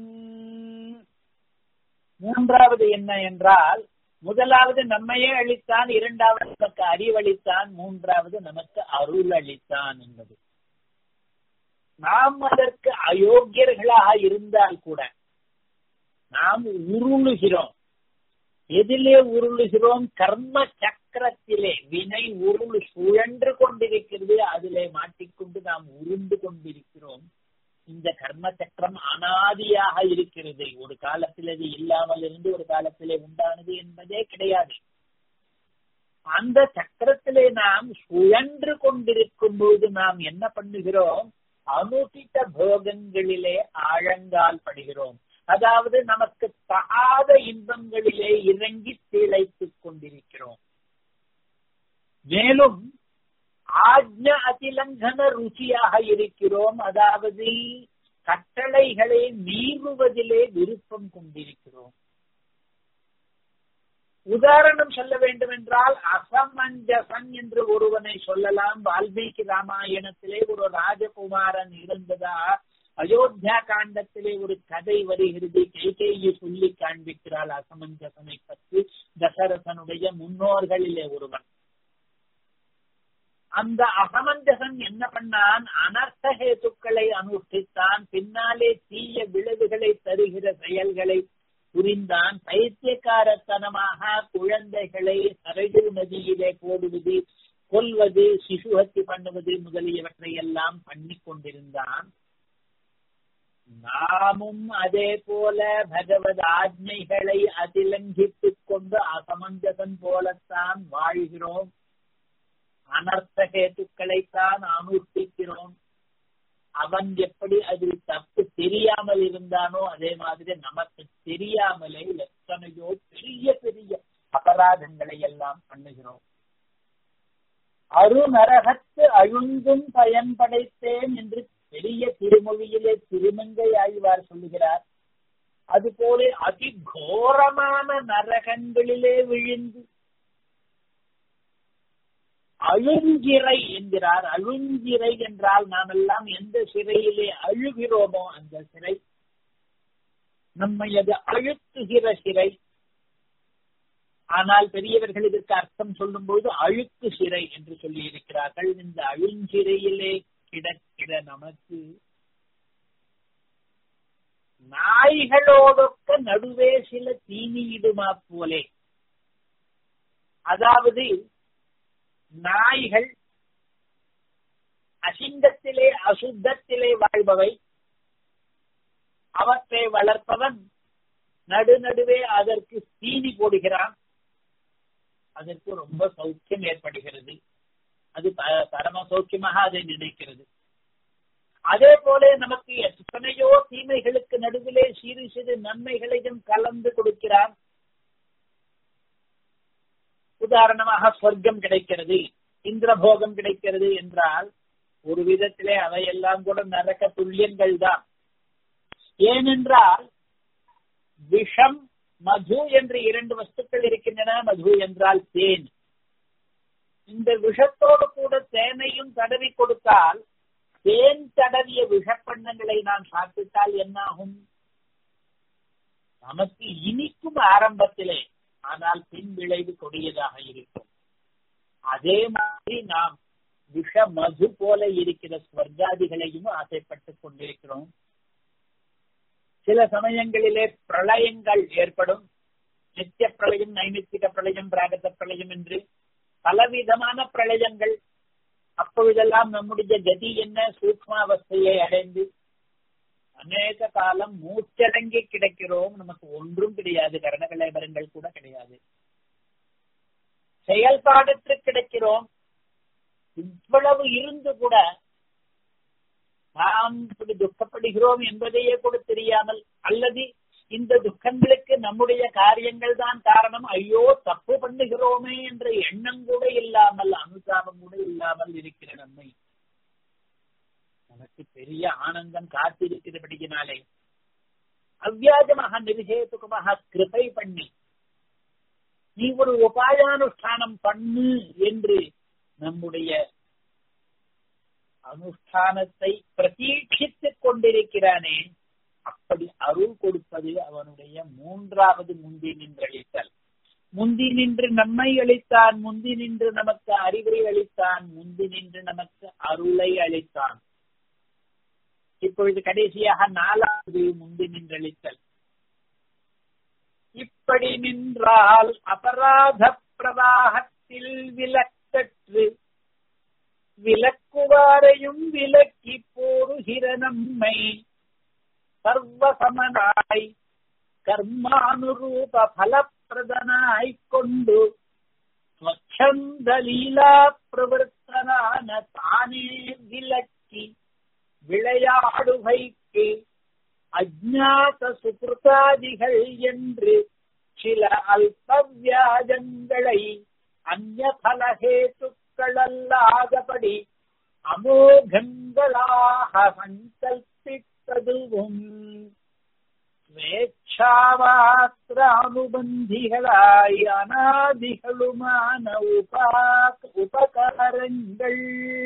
[SPEAKER 1] மூன்றாவது என்ன என்றால் முதலாவது நம்மையே அளித்தான் இரண்டாவது நமக்கு அறிவளித்தான் மூன்றாவது நமக்கு அருள் அளித்தான் என்பது நாம் அதற்கு அயோக்கியர்களாக இருந்தால் கூட நாம் உருளுகிறோம் எதிலே உருளுகிறோம் கர்ம சக்கரத்திலே வினை உருள் சுழன்று கொண்டிருக்கிறது அதிலே மாட்டிக்கொண்டு நாம் உருண்டு கொண்டிருக்கிறோம் இந்த கர்ம சக்கரம் அனாதியாக இருக்கிறது ஒரு காலத்தில் அது இல்லாமல் இருந்து ஒரு காலத்திலே உண்டானது என்பதே கிடையாது அந்த சக்கரத்திலே நாம் சுழன்று கொண்டிருக்கும் போது நாம் என்ன பண்ணுகிறோம் அனுசித்த போகங்களிலே ஆழங்கால் படுகிறோம் அதாவது நமக்கு தகாத இன்பங்களிலே இறங்கி திளைத்துக் கொண்டிருக்கிறோம் மேலும் ஆஜ்ஞ அதிலங்கன ருச்சியாக இருக்கிறோம் அதாவது கட்டளைகளை மீறுவதிலே விருப்பம் கொண்டிருக்கிறோம் உதாரணம் சொல்ல வேண்டும் என்றால் அசமஞ்சசன் என்று ஒருவனை சொல்லலாம் வால்மீகி ராமாயணத்திலே ஒரு ராஜகுமாரன் இருந்ததா அயோத்தியா காண்டத்திலே ஒரு கதை வருகிறது கைகேயி சொல்லி காண்பிக்கிறாள் அசமஞ்சசனை பற்றி தசரதனுடைய முன்னோர்களிலே ஒருவன் அந்த அசமஞ்சசன் என்ன பண்ணான் அனர்த்த ஹேத்துக்களை அனுஷ்டித்தான் பின்னாலே தீய விளைவுகளை தருகிற செயல்களை புரிந்தான் பைத்தியக்காரத்தனமாக குழந்தைகளை சரஜு நதியிலே போடுவது கொல்வது சிசுஹத்தி பண்ணுவது முதலியவற்றை எல்லாம் பண்ணி கொண்டிருந்தான் நாமும் அதே போல பகவத் ஆஜ்ஞைகளை அதிலங்கித்துக் கொண்டு அசமஞ்சசன் போலத்தான் வாழ்கிறோம் அனர்த்த கேத்துக்களைத்தான் அனுஷ்டிக்கிறோம் அவன் எப்படி அதில் தப்பு தெரியாமல் இருந்தானோ அதே மாதிரி நமக்கு தெரியாமலே எத்தனையோ பெரிய பெரிய அபராதங்களை எல்லாம் பண்ணுகிறோம் அருநரகத்து அழுந்தும் பயன் படைத்தேன் என்று பெரிய திருமொழியிலே திருமங்கை ஆழ்வார் சொல்லுகிறார் அதுபோல அதி கோரமான நரகங்களிலே விழுந்து அழுஞ்சிறை என்கிறார் அழுஞ்சிறை என்றால் நாம் எல்லாம் எந்த சிறையிலே அழுகிறோமோ அந்த சிறை நம்மை அது அழுத்துகிற சிறை ஆனால் பெரியவர்கள் இதற்கு அர்த்தம் சொல்லும் போது அழுக்கு சிறை என்று சொல்லி இருக்கிறார்கள் இந்த அழுஞ்சிறையிலே கிடக்கிற நமக்கு நாய்களோடொக்க நடுவே சில தீனியிடுமா போலே அதாவது நாய்கள் அசிங்கத்திலே அசுத்தத்திலே வாழ்பவை அவற்றை வளர்ப்பவன் நடுநடுவே அதற்கு தீனி போடுகிறான் அதற்கு ரொம்ப சௌக்கியம் ஏற்படுகிறது அது பரம சௌக்கியமாக அதை நினைக்கிறது அதே போல நமக்கு எத்தனையோ தீமைகளுக்கு நடுவிலே சிறு சிறு நன்மைகளையும் கலந்து கொடுக்கிறான் உதாரணமாக சொர்க்கம் கிடைக்கிறது இந்திரபோகம் கிடைக்கிறது என்றால் ஒரு விதத்திலே அவையெல்லாம் கூட நரக்க துல்லியங்கள் தான் ஏனென்றால் விஷம் மது என்று இரண்டு வஸ்துக்கள் இருக்கின்றன மது என்றால் தேன் இந்த விஷத்தோடு கூட தேனையும் தடவி கொடுத்தால் தேன் தடவிய விஷப்பண்ணங்களை நான் சாப்பிட்டால் என்ன ஆகும் நமக்கு இனிக்கும் ஆரம்பத்திலே ஆனால் பின் விளைவு கொடியதாக இருக்கும் அதே மாதிரி நாம் விஷ மது போல இருக்கிற ஸ்வர்காதிகளையும் ஆசைப்பட்டுக் கொண்டிருக்கிறோம் சில சமயங்களிலே பிரளயங்கள் ஏற்படும் நித்திய பிரளயம் நைமித்திக பிரளயம் பிராகத பிரளயம் என்று பலவிதமான பிரளயங்கள் அப்பொழுதெல்லாம் நம்முடைய கதி என்ன சூக்மாவஸ்தையை அடைந்து அநேக காலம் மூச்சடங்கி கிடக்கிறோம் நமக்கு ஒன்றும் கிடையாது கரணகலேபரங்கள் கூட கிடையாது செயல்பாடற்று கிடைக்கிறோம் இவ்வளவு இருந்து கூட நாம் இப்படி துக்கப்படுகிறோம் என்பதையே கூட தெரியாமல் அல்லது இந்த துக்கங்களுக்கு நம்முடைய காரியங்கள் தான் காரணம் ஐயோ தப்பு பண்ணுகிறோமே என்ற எண்ணம் கூட இல்லாமல் அனுதாபம் கூட இல்லாமல் இருக்கிற நம்மை நமக்கு பெரிய ஆனந்தம் காத்திருக்கிறபடியினாலே அவ்வியாஜமாக நிருஷேதுகமாக கிருபை பண்ணி நீ ஒரு உபாயானுஷ்டானம் பண்ணு என்று நம்முடைய அனுஷ்டானத்தை பிரதீட்சித்துக் கொண்டிருக்கிறானே அப்படி அருள் கொடுப்பது அவனுடைய மூன்றாவது முந்தி நின்றளித்தல் முந்தி நின்று நம்மை அளித்தான் முந்தி நின்று நமக்கு அறிவை அளித்தான் முந்தி நின்று நமக்கு அருளை அளித்தான் இப்பொழுது கடைசியாக நாலாவது முந்தி நின்றளித்தல் இப்படி நின்றால் அபராத பிரவாகத்தில் விலக்கற்று விலக்குவாரையும் விலக்கி போருகிற நம்மை சர்வசமனாய் கர்மானுரூப பலப்பிரதனாய் கொண்டு ஸ்வச்சந்த லீலா பிரவர்த்தனான தானே விலக்கி விளையாடுகைக்கு அஜாத சுகிருதாதிகள் என்று சில அல்ப வியாஜங்களை அந்நிய பலஹேத்துக்களல்லாதபடி அமோகங்களாக சங்கல்பித்ததுவும் ஸ்வேச்சாமாத்திர அனுபந்திகளாய் அனாதிகளுமான உபா உபகாரங்கள்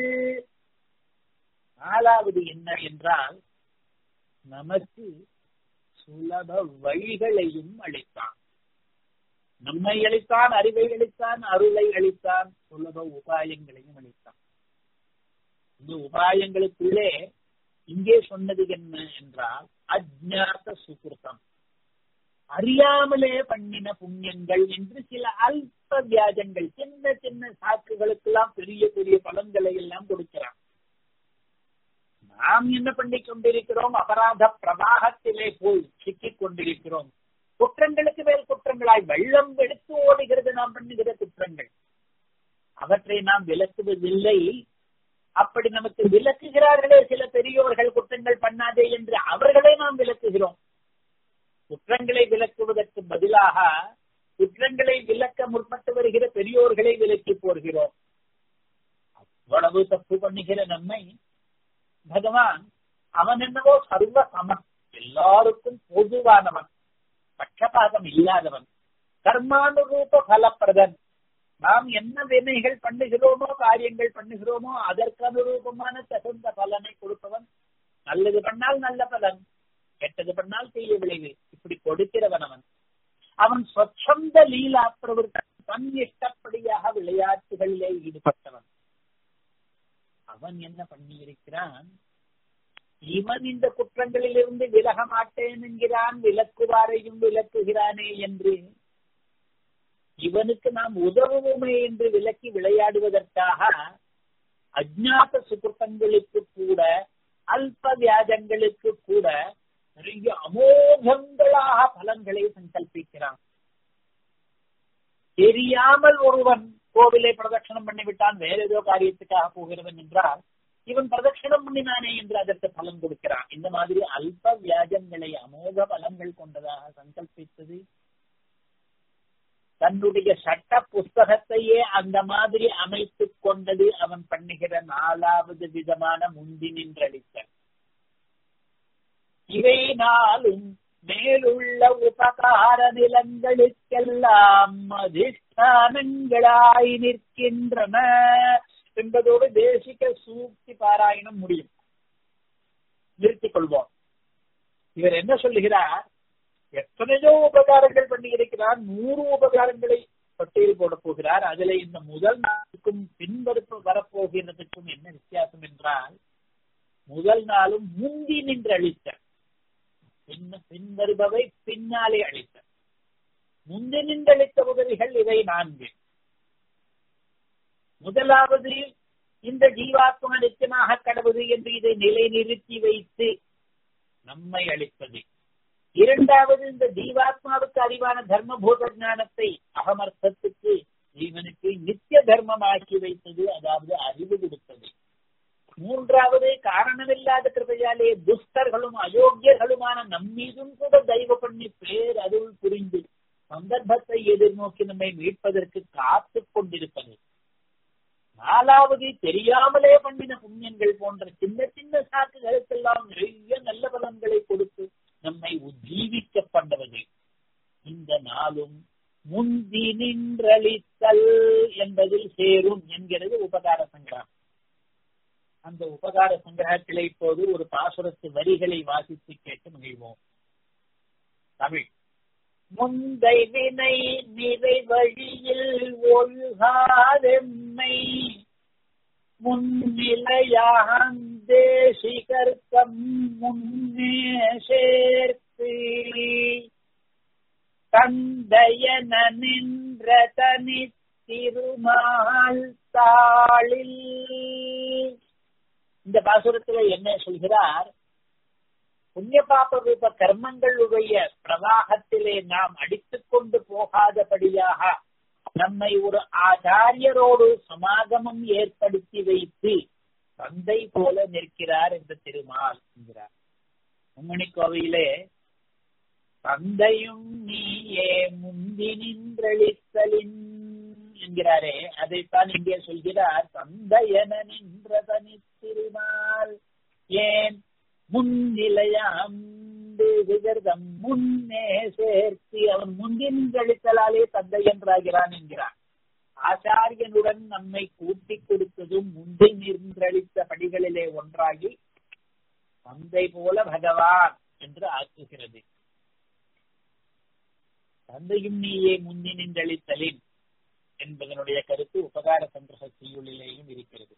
[SPEAKER 1] நாலாவது என்ன என்றால் நமக்கு சுலப வழிகளையும் அளித்தான் நம்மை அளித்தான் அறிவை அளித்தான் அருளை அளித்தான் சுலப உபாயங்களையும் அளித்தான் இந்த உபாயங்களுக்குள்ளே இங்கே சொன்னது என்ன என்றால் அஜ்ஞாத சுகிருத்தம் அறியாமலே பண்ணின புண்ணியங்கள் என்று சில அல்ப வியாஜங்கள் சின்ன சின்ன சாக்குகளுக்கெல்லாம் பெரிய பெரிய பலன்களை எல்லாம் கொடுக்கிறான் நாம் என்ன பண்ணி கொண்டிருக்கிறோம் அபராத பிரவாகத்திலே போய் சிக்கிக் கொண்டிருக்கிறோம் குற்றங்களுக்கு மேல் குற்றங்களாய் வெள்ளம் எடுத்து ஓடுகிறது நாம் பண்ணுகிற குற்றங்கள் அவற்றை நாம் விளக்குவதில்லை அப்படி நமக்கு விளக்குகிறார்களே சில பெரியோர்கள் குற்றங்கள் பண்ணாதே என்று அவர்களை நாம் விளக்குகிறோம் குற்றங்களை விளக்குவதற்கு பதிலாக குற்றங்களை விளக்க முற்பட்டு வருகிற பெரியோர்களை விலக்கி போர்கிறோம் அவ்வளவு தப்பு பண்ணுகிற நம்மை பகவான் அவன் என்னவோ சர்வ சமன் எல்லாருக்கும் பொதுவானவன் பட்சபாதம் இல்லாதவன் கர்மானுரூப பலப்பிரதன் நாம் என்ன வினைகள் பண்ணுகிறோமோ காரியங்கள் பண்ணுகிறோமோ அதற்கு அனுரூபமான தகுந்த பலனை கொடுப்பவன் நல்லது பண்ணால் நல்ல பலன் கெட்டது பண்ணால் தீய விளைவு இப்படி கொடுக்கிறவன் அவன் அவன் சொச்சந்த லீலா பிரவர்த்தன் தன் இஷ்டப்படியாக விளையாட்டுகளிலே ஈடுபட்டவன் அவன் என்ன பண்ணியிருக்கிறான் இவன் இந்த குற்றங்களிலிருந்து விலக மாட்டேன் என்கிறான் விலக்குவாரையும் விலக்குகிறானே என்று இவனுக்கு நாம் உதவுவோமே என்று விலக்கி விளையாடுவதற்காக அஜ்ஞாத சுகுத்தங்களுக்கு கூட அல்ப வியாஜங்களுக்கு கூட நிறைய அமோகங்களாக பலன்களை சங்கல்பிக்கிறான் தெரியாமல் ஒருவன் கோவிலை பிரதட்சணம் பண்ணிவிட்டான் வேற ஏதோ காரியத்துக்காக போகிறவன் என்றால் இவன் பிரதட்சணம் பண்ணினானே என்று அதற்கு பலன் கொடுக்கிறான் இந்த மாதிரி அல்ப வியாஜங்களை அமோக பலன்கள் கொண்டதாக சங்கல்பித்தது தன்னுடைய சட்ட புஸ்தகத்தையே அந்த மாதிரி அமைத்துக் கொண்டது அவன் பண்ணுகிற நாலாவது விதமான முந்தி நின்றளித்தல் இவை நாளும் மேலுள்ள உபகார நிலங்களுக்கெல்லாம் அதிஷ்டானங்களாய் நிற்கின்றன என்பதோடு தேசிக சூக்தி பாராயணம் முடியும் நிறுத்திக் கொள்வோம் இவர் என்ன சொல்லுகிறார் எத்தனையோ உபகாரங்கள் பண்ணி இருக்கிறார் நூறு உபகாரங்களை பட்டியல் போட போகிறார் அதுல இந்த முதல் நாளுக்கும் பின்படுத்த வரப்போகிறதுக்கும் என்ன வித்தியாசம் என்றால் முதல் நாளும் முந்தி நின்று அளித்த பின்வருபவை பின்னாலே அளித்த முந்தி நின்று அளித்த உதவிகள் இவை நான்கு முதலாவது இந்த ஜீவாத்மா நிச்சயமாக கடவுது என்று இதை நிலைநிறுத்தி வைத்து நம்மை அளிப்பது இரண்டாவது இந்த ஜீவாத்மாவுக்கு அறிவான தர்மபூத ஞானத்தை அகமர்த்தத்துக்கு ஜீவனுக்கு நித்திய தர்மமாக்கி வைத்தது அதாவது அறிவு கொடுத்தது மூன்றாவது காரணமில்லாத கிருபையாலே துஷ்டர்களும் அயோக்கியர்களுமான நம்மீதும் கூட தெய்வ பண்ணி பேர் அருள் புரிந்து சந்தர்ப்பத்தை எதிர்நோக்கி நம்மை மீட்பதற்கு காத்து கொண்டிருப்பது நாலாவது தெரியாமலே பண்ணின புண்ணியங்கள் போன்ற சின்ன சின்ன சாக்குகளுக்கெல்லாம் நிறைய நல்ல பலன்களை கொடுத்து நம்மை உஜ்ஜீவிக்க பண்ணுவது இந்த நாளும் முந்தி நின்றளித்தல் என்பதில் சேரும் என்கிறது உபகார சங்கிரகம் அந்த உபகார சங்கிரகத்திலே இப்போது ஒரு பாசுரத்து வரிகளை வாசித்து கேட்டு மகிழ்வோம் தமிழ் முந்தை வினை நிறை வழியில் ஒழுகாதெம்மை முன்னிலையாம் தேசிகர்த்தம் முன்னே சேர்த்து தந்தையன நின்ற தனி திருமால் தாளில் இந்த பாசுரத்துல என்ன சொல்கிறார் புண்ணிய பாப ரூப கர்மங்களுடைய பிரவாகத்திலே நாம் அடித்துக் கொண்டு போகாதபடியாக நம்மை ஒரு ஆச்சாரியரோடு சமாகமம் ஏற்படுத்தி வைத்து தந்தை போல நிற்கிறார் என்ற திருமால் என்கிறார் மும்மணி கோவையிலே தந்தையும் நீயே முந்தி நின்றளித்தலின் என்கிறாரே அதைத்தான் இங்கே சொல்கிறார் தந்தையன நின்ற தனி திருமால் ஏன் முன்னிலையாம் விகர்தம் முன்னே சேர்த்து அவன் முந்தின் கழித்தலாலே தந்தை என்றாகிறான் என்கிறான் ஆச்சாரியனுடன் நம்மை கூட்டிக் கொடுத்ததும் முந்தி நின்றளித்த படிகளிலே ஒன்றாகி தந்தை போல பகவான் என்று ஆக்குகிறது தந்தையும் நீயே முந்தி நின்றளித்தலின் என்பதனுடைய கருத்து உபகார சந்திரக செய்யுளிலேயும் இருக்கிறது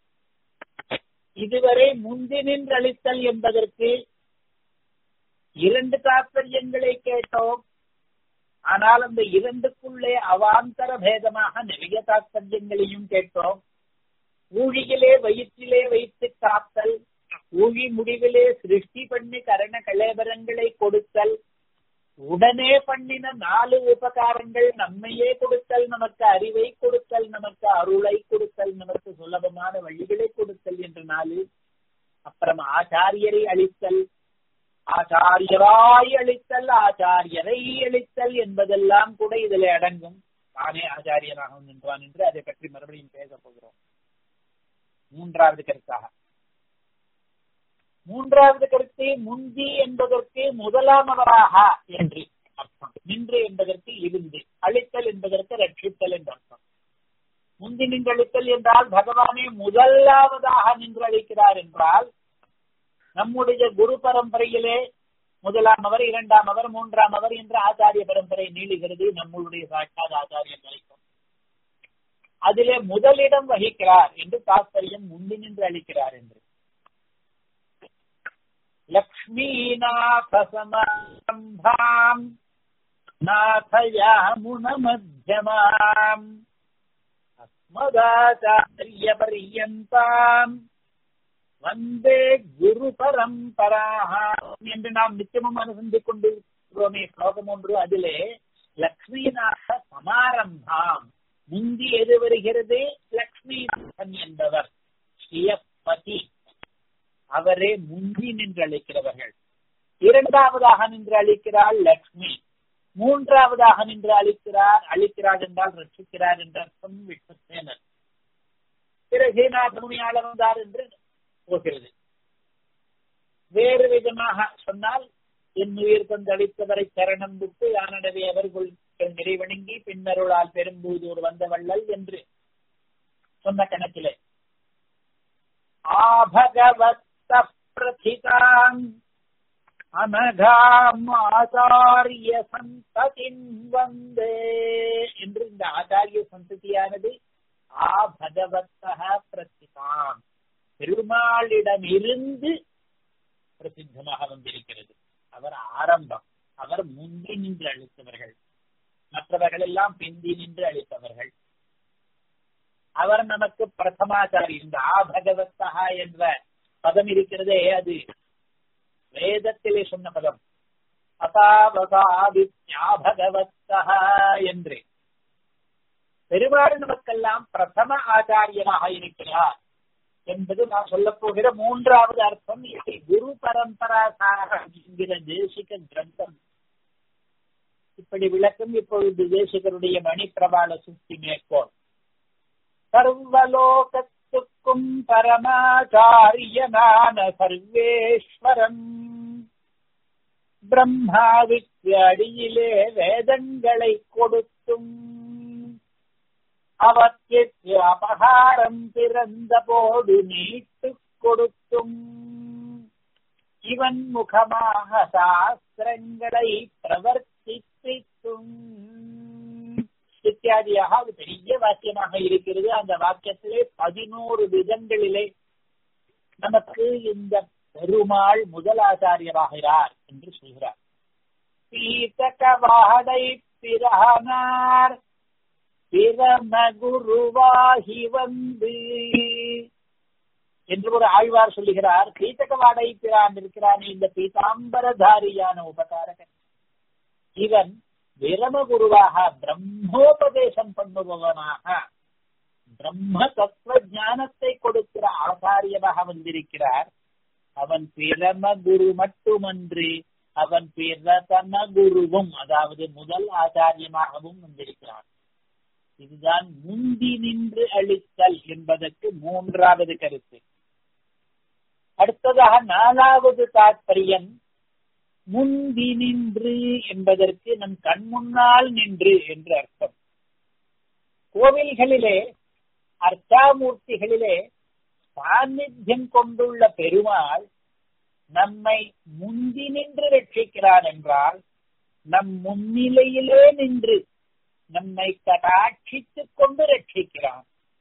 [SPEAKER 1] இதுவரை முந்தி நின்றளித்தல் என்பதற்கு இரண்டு தாற்பயங்களை கேட்டோம் ஆனால் அந்த இரண்டுக்குள்ளே அவாந்தர பேதமாக நிறைய தாற்பயங்களையும் கேட்டோம் ஊழியிலே வயிற்றிலே வைத்து காத்தல் ஊழி முடிவிலே சிருஷ்டி பண்ணி கரண கலேபரங்களை கொடுத்தல் உடனே பண்ணின நாலு உபகாரங்கள் நம்மையே கொடுத்தல் நமக்கு அறிவை கொடுத்தல் நமக்கு அருளை கொடுத்தல் நமக்கு சுலபமான வழிகளை கொடுத்தல் என்ற நாலு அப்புறம் ஆச்சாரியரை அளித்தல் ஆச்சாரியராய் அளித்தல் ஆச்சாரியரை அளித்தல் என்பதெல்லாம் கூட இதில் அடங்கும் தானே ஆச்சாரியனாக நின்றான் என்று அதை பற்றி மறுபடியும் பேச போகிறோம் மூன்றாவது கருத்தாக மூன்றாவது கருத்து முந்தி என்பதற்கு முதலாமவராக என்று அர்த்தம் நின்று என்பதற்கு இருந்து அழித்தல் என்பதற்கு ரட்சித்தல் என்று அர்த்தம் முந்தி நின்று அழித்தல் என்றால் பகவானே முதலாவதாக நின்று அழிக்கிறார் என்றால் நம்முடைய குரு பரம்பரையிலே முதலாம் அவர் இரண்டாம் அவர் மூன்றாம் அவர் என்ற ஆச்சாரிய பரம்பரை நீளுகிறது நம்மளுடைய சாட்சாத் ஆச்சாரியன் வரைக்கும் அதிலே முதலிடம் வகிக்கிறார் என்று தாத்பரியம் முந்தி நின்று அளிக்கிறார் என்று லக்ஷ்மீநாதசமாரம்பாம் நாதயாமுனமத்தியமாம் அஸ்மதாச்சாரியபரியந்தாம் வந்தே குரு பரம்பராக என்று நாம் நிச்சயமும் அனுசந்திக் கொண்டிருக்கிறோமே ஸ்லோகம் ஒன்று அதிலே லக்ஷ்மிநாத சமாரம்பாம் முந்தி எது வருகிறது லக்ஷ்மிநாதன் என்பவர் ஸ்ரீயப்பதி அவரே முந்தி நின்று அழைக்கிறவர்கள் இரண்டாவதாக நின்று அளிக்கிறாள் லக்ஷ்மி மூன்றாவதாக நின்று அளிக்கிறார் அளிக்கிறார் என்றால் ரட்சிக்கிறார் என்ற அர்த்தம் விஸ்வசேனர் பிறகு நாத் முனியாளர் வந்தார் என்று போகிறது வேறு விதமாக சொன்னால் என் உயிர் தந்தளித்தவரை சரணம் விட்டு யானடவே அவர்கள் நிறைவணங்கி பின்னருளால் பெரும்பூதூர் வந்த வள்ளல் என்று சொன்ன கணக்கிலே ஆபகவத்த பிரதிதாம் அனகாம் ஆச்சாரிய சந்ததின் வந்தே என்று இந்த ஆச்சாரிய சந்ததியானது ஆ பகவத்தக பிரதிதாம் பெருமாளிடமிருந்து பிரசித்தமாக வந்திருக்கிறது அவர் ஆரம்பம் அவர் முந்தி நின்று அளித்தவர்கள் மற்றவர்கள் எல்லாம் பிந்தி நின்று அளித்தவர்கள் அவர் நமக்கு பிரதமாச்சாரி இந்த ஆ பகவத்தகா என்ற பதம் இருக்கிறதே அது வேதத்திலே சொன்ன பதம் அதாவதாதித்யா பகவத்தகா என்று பெருமாள் நமக்கெல்லாம் பிரதம ஆச்சாரியனாக இருக்கிறார் என்பது நான் சொல்ல போகிற மூன்றாவது அர்த்தம் இது குரு பரம்பராசாரம் என்கிற தேசிக கிரந்தம் இப்படி விளக்கம் இப்பொழுது தேசிகருடைய மணிப்பிரபால சுத்தி மேற்கோள் சர்வலோகத்துக்கும் பரமாச்சாரியனான சர்வேஸ்வரன் பிரம்மாவுக்கு அடியிலே வேதங்களை கொடுத்தும் அவற்றிற்கு அபகாரம் பிறந்த போது நீட்டு கொடுத்தும் இவன் முகமாக சாஸ்திரங்களை பிரவர்த்தித்தும் இத்தியாதியாக அது பெரிய வாக்கியமாக இருக்கிறது அந்த வாக்கியத்திலே பதினோரு விதங்களிலே நமக்கு இந்த பெருமாள் முதல் ஆச்சாரியராகிறார் என்று சொல்கிறார் பீத்தக வாடை பிரானார் பிரம குருவாகி வந்து என்று ஒரு ஆழ்வார் சொல்லுகிறார் பீத்தகவாடை பிரான் இருக்கிறான் இந்த பீதாம்பரதாரியான உபகாரகன் இவன் பிரமகுருவாக பிரம்மோபதேசம் பண்ணுபவனாக பிரம்ம தத்துவ ஞானத்தை கொடுக்கிற ஆச்சாரியமாக வந்திருக்கிறார் அவன் பிரம குரு மட்டுமன்றி அவன் பிரதம குருவும் அதாவது முதல் ஆச்சாரியமாகவும் வந்திருக்கிறான் இதுதான் முந்தி நின்று அளித்தல் என்பதற்கு மூன்றாவது கருத்து அடுத்ததாக நாலாவது தாற்பயம் முந்தி நின்று என்பதற்கு நம் கண் முன்னால் நின்று என்று அர்த்தம் கோவில்களிலே அர்த்தாமூர்த்திகளிலே சாநித்தியம் கொண்டுள்ள பெருமாள் நம்மை முந்தி நின்று ரட்சிக்கிறான் என்றால் நம் முன்னிலையிலே நின்று நம்மை கடாட்சித்துக் கொண்டு ரட்சிக்கிறான்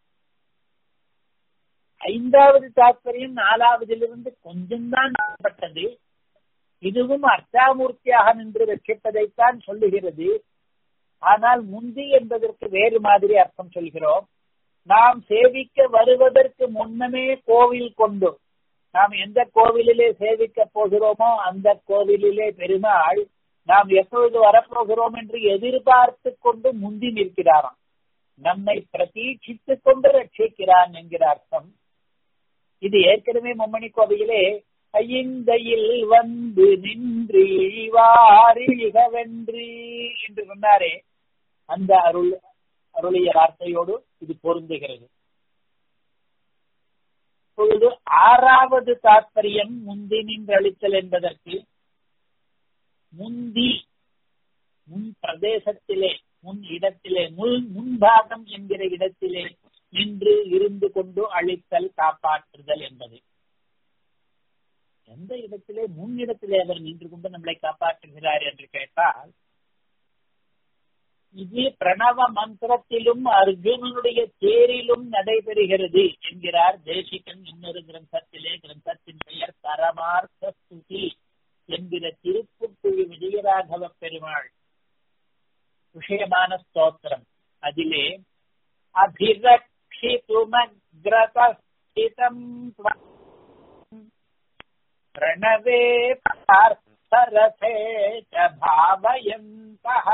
[SPEAKER 1] ஐந்தாவது தாற்பயம் நாலாவதிலிருந்து கொஞ்சம்தான் மாறுபட்டது இதுவும் அர்த்தாமூர்த்தியாக நின்று ரட்சிப்பதைத்தான் சொல்லுகிறது ஆனால் முந்தி என்பதற்கு வேறு மாதிரி அர்த்தம் சொல்கிறோம் நாம் சேவிக்க வருவதற்கு முன்னமே கோவில் கொண்டு நாம் எந்த கோவிலிலே சேவிக்க போகிறோமோ அந்த கோவிலிலே பெருமாள் நாம் எப்பொழுது வரப்போகிறோம் என்று எதிர்பார்த்து கொண்டு முந்தி நிற்கிறாராம் நம்மை பிரதீட்சித்துக் கொண்டு ரட்சிக்கிறான் என்கிற அர்த்தம் இது ஏற்கனவே மும்மணி கோவிலே ஐந்தையில் வந்து நின்று இழிவாரிழிகவென்று என்று சொன்னாரே அந்த அருள் அருளிய வார்த்தையோடு இது பொருந்துகிறது இப்பொழுது ஆறாவது தாற்பயம் முந்தி நின்று அளித்தல் என்பதற்கு முந்தி முன் பிரதேசத்திலே முன் இடத்திலே முன் முன்பாகம் என்கிற இடத்திலே நின்று இருந்து கொண்டு அழித்தல் காப்பாற்றுதல் என்பது எந்த இடத்திலே முன் இடத்திலே அவர் நின்று கொண்டு நம்மளை காப்பாற்றுகிறார் என்று கேட்டால் இது பிரணவ மந்திரத்திலும் அர்ஜுனனுடைய தேரிலும் நடைபெறுகிறது என்கிறார் தேசிகன் இன்னொரு கிரந்தத்திலே கிரந்தத்தின் பெயர் பரமார்த்த ஸ்துதி என்கிற திருப்புக்குழு விஜயராகவ பெருமாள் விஷயமான ஸ்தோத்திரம் அதிலே அபிரக்ஷிதுமக்ரதஸ்திதம் பிரணவே பார்த்தரசே பாவயந்தः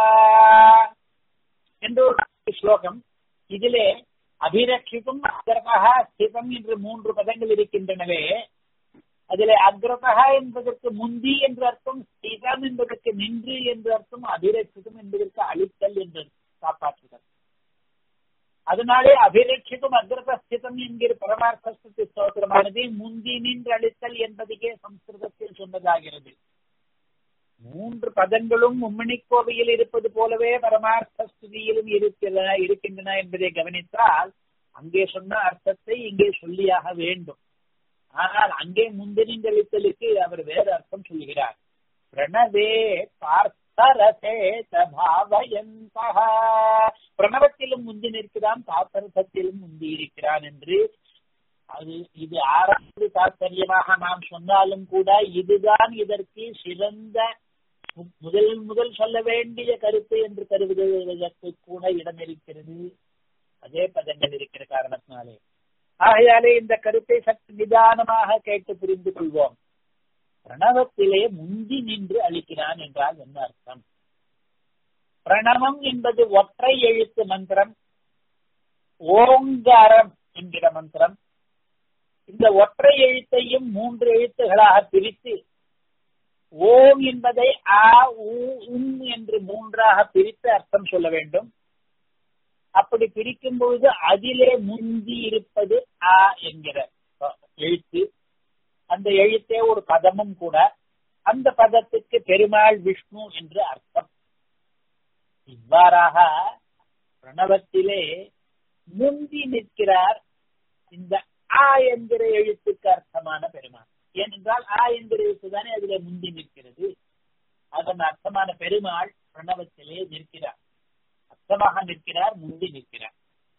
[SPEAKER 1] என்று ஒரு ஸ்லோகம் இதிலே அபிரட்சித்தும் அக்ரதா ஸ்திதம் என்று மூன்று பதங்கள் இருக்கின்றனவே அதிலே அக்ரதா என்பதற்கு முந்தி என்று அர்த்தம் ஸ்திதம் என்பதற்கு நின்று என்று அர்த்தம் அபிரட்சிதம் என்பதற்கு அழித்தல் என்று காப்பாற்றுதல் அதனாலே அபிரட்சிக்கும் அக்ரதஸ்திதம் என்கிற பரமார்த்தஸ்தி ஸ்தோத்திரமானது முந்தி நின்று அளித்தல் என்பதையே சம்ஸ்கிருதத்தில் சொன்னதாகிறது மூன்று பதங்களும் மும்மணி கோவையில் இருப்பது போலவே பரமார்த்த ஸ்துதியிலும் இருக்கிற இருக்கின்றன என்பதை கவனித்தால் அங்கே சொன்ன அர்த்தத்தை இங்கே சொல்லியாக வேண்டும் ஆனால் அங்கே முந்தினின்றளித்தலுக்கு அவர் வேறு அர்த்தம் சொல்கிறார் பிரணவே பார்த்தரசே பாவயந்தக பிரணவத்திலும் முந்தி நிற்கிறான் பார்த்தரசத்திலும் முந்தி இருக்கிறான் என்று அது இது ஆறாவது தாற்பயமாக நாம் சொன்னாலும் கூட இதுதான் இதற்கு சிறந்த முதல் முதல் சொல்ல வேண்டிய கருத்து என்று கருதுவதற்கு கூட இடம் இருக்கிறது அதே பதங்கள் இருக்கிற காரணத்தினாலே ஆகையாலே இந்த கருத்தை சற்று நிதானமாக கேட்டு புரிந்து கொள்வோம் பிரணவத்திலே முந்தி நின்று அளிக்கிறான் என்றால் என்ன அர்த்தம் பிரணவம் என்பது ஒற்றை எழுத்து மந்திரம் ஓங்காரம் என்கிற மந்திரம் இந்த ஒற்றை எழுத்தையும் மூன்று எழுத்துகளாக பிரித்து ஓம் என்பதை ஆ உம் என்று மூன்றாக பிரித்து அர்த்தம் சொல்ல வேண்டும் அப்படி பிரிக்கும் பொழுது அதிலே முந்தி இருப்பது ஆ என்கிற எழுத்து அந்த எழுத்தே ஒரு பதமும் கூட அந்த பதத்துக்கு பெருமாள் விஷ்ணு என்று அர்த்தம் இவ்வாறாக பிரணவத்திலே முந்தி நிற்கிறார் இந்த ஆ என்கிற எழுத்துக்கு அர்த்தமான பெருமாள் ஏனென்றால் ஆ என்கிற எழுத்து தானே அதிலே முந்தி நிற்கிறது அதன் அர்த்தமான பெருமாள் பிரணவத்திலே நிற்கிறார் அர்த்தமாக நிற்கிறார் முந்தி நிற்கிறார்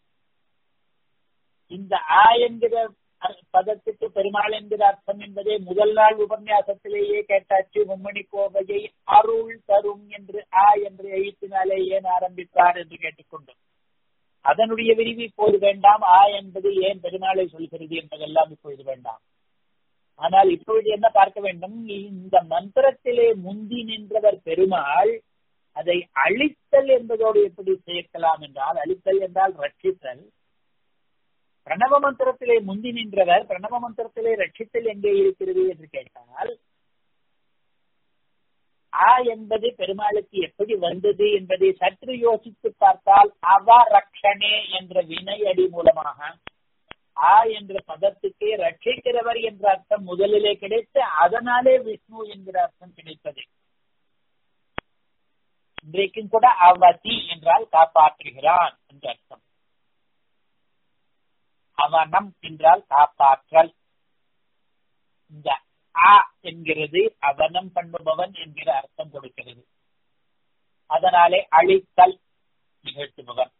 [SPEAKER 1] இந்த ஆ என்கிற பதத்துக்கு பெருமாள் என்கிற அர்த்தம் என்பதே முதல் நாள் உபன்யாசத்திலேயே கேட்டாச்சு மும்மணி கோவையை அருள் தரும் என்று ஆ என்ற எழுத்தினாலே ஏன் ஆரம்பித்தார் என்று கேட்டுக்கொண்டோம் அதனுடைய விரிவு இப்போது வேண்டாம் ஆ என்பது ஏன் பெருமாளை சொல்கிறது என்பதெல்லாம் இப்பொழுது வேண்டாம் ஆனால் இப்பொழுது என்ன பார்க்க வேண்டும் இந்த மந்திரத்திலே முந்தி நின்றவர் பெருமாள் அதை அழித்தல் என்பதோடு எப்படி சேர்க்கலாம் என்றால் அழித்தல் என்றால் ரட்சித்தல் பிரணவ மந்திரத்திலே முந்தி நின்றவர் பிரணவ மந்திரத்திலே ரட்சித்தல் எங்கே இருக்கிறது என்று கேட்டால் ஆ என்பது பெருமாளுக்கு எப்படி வந்தது என்பதை சற்று யோசித்து பார்த்தால் அவரக்ஷனே என்ற வினை அடி மூலமாக ஆ என்ற பதத்துக்கு ரட்சிக்கிறவர் என்ற அர்த்தம் முதலிலே கிடைத்து அதனாலே விஷ்ணு என்கிற அர்த்தம் கிடைத்தது இன்றைக்கும் கூட அவதி என்றால் காப்பாற்றுகிறான் என்ற அர்த்தம் அவனம் என்றால் காப்பாற்றல் இந்த ஆ என்கிறது அவனம் பண்ணுபவன் என்கிற அர்த்தம் கொடுக்கிறது அதனாலே அழித்தல் நிகழ்த்துபவன்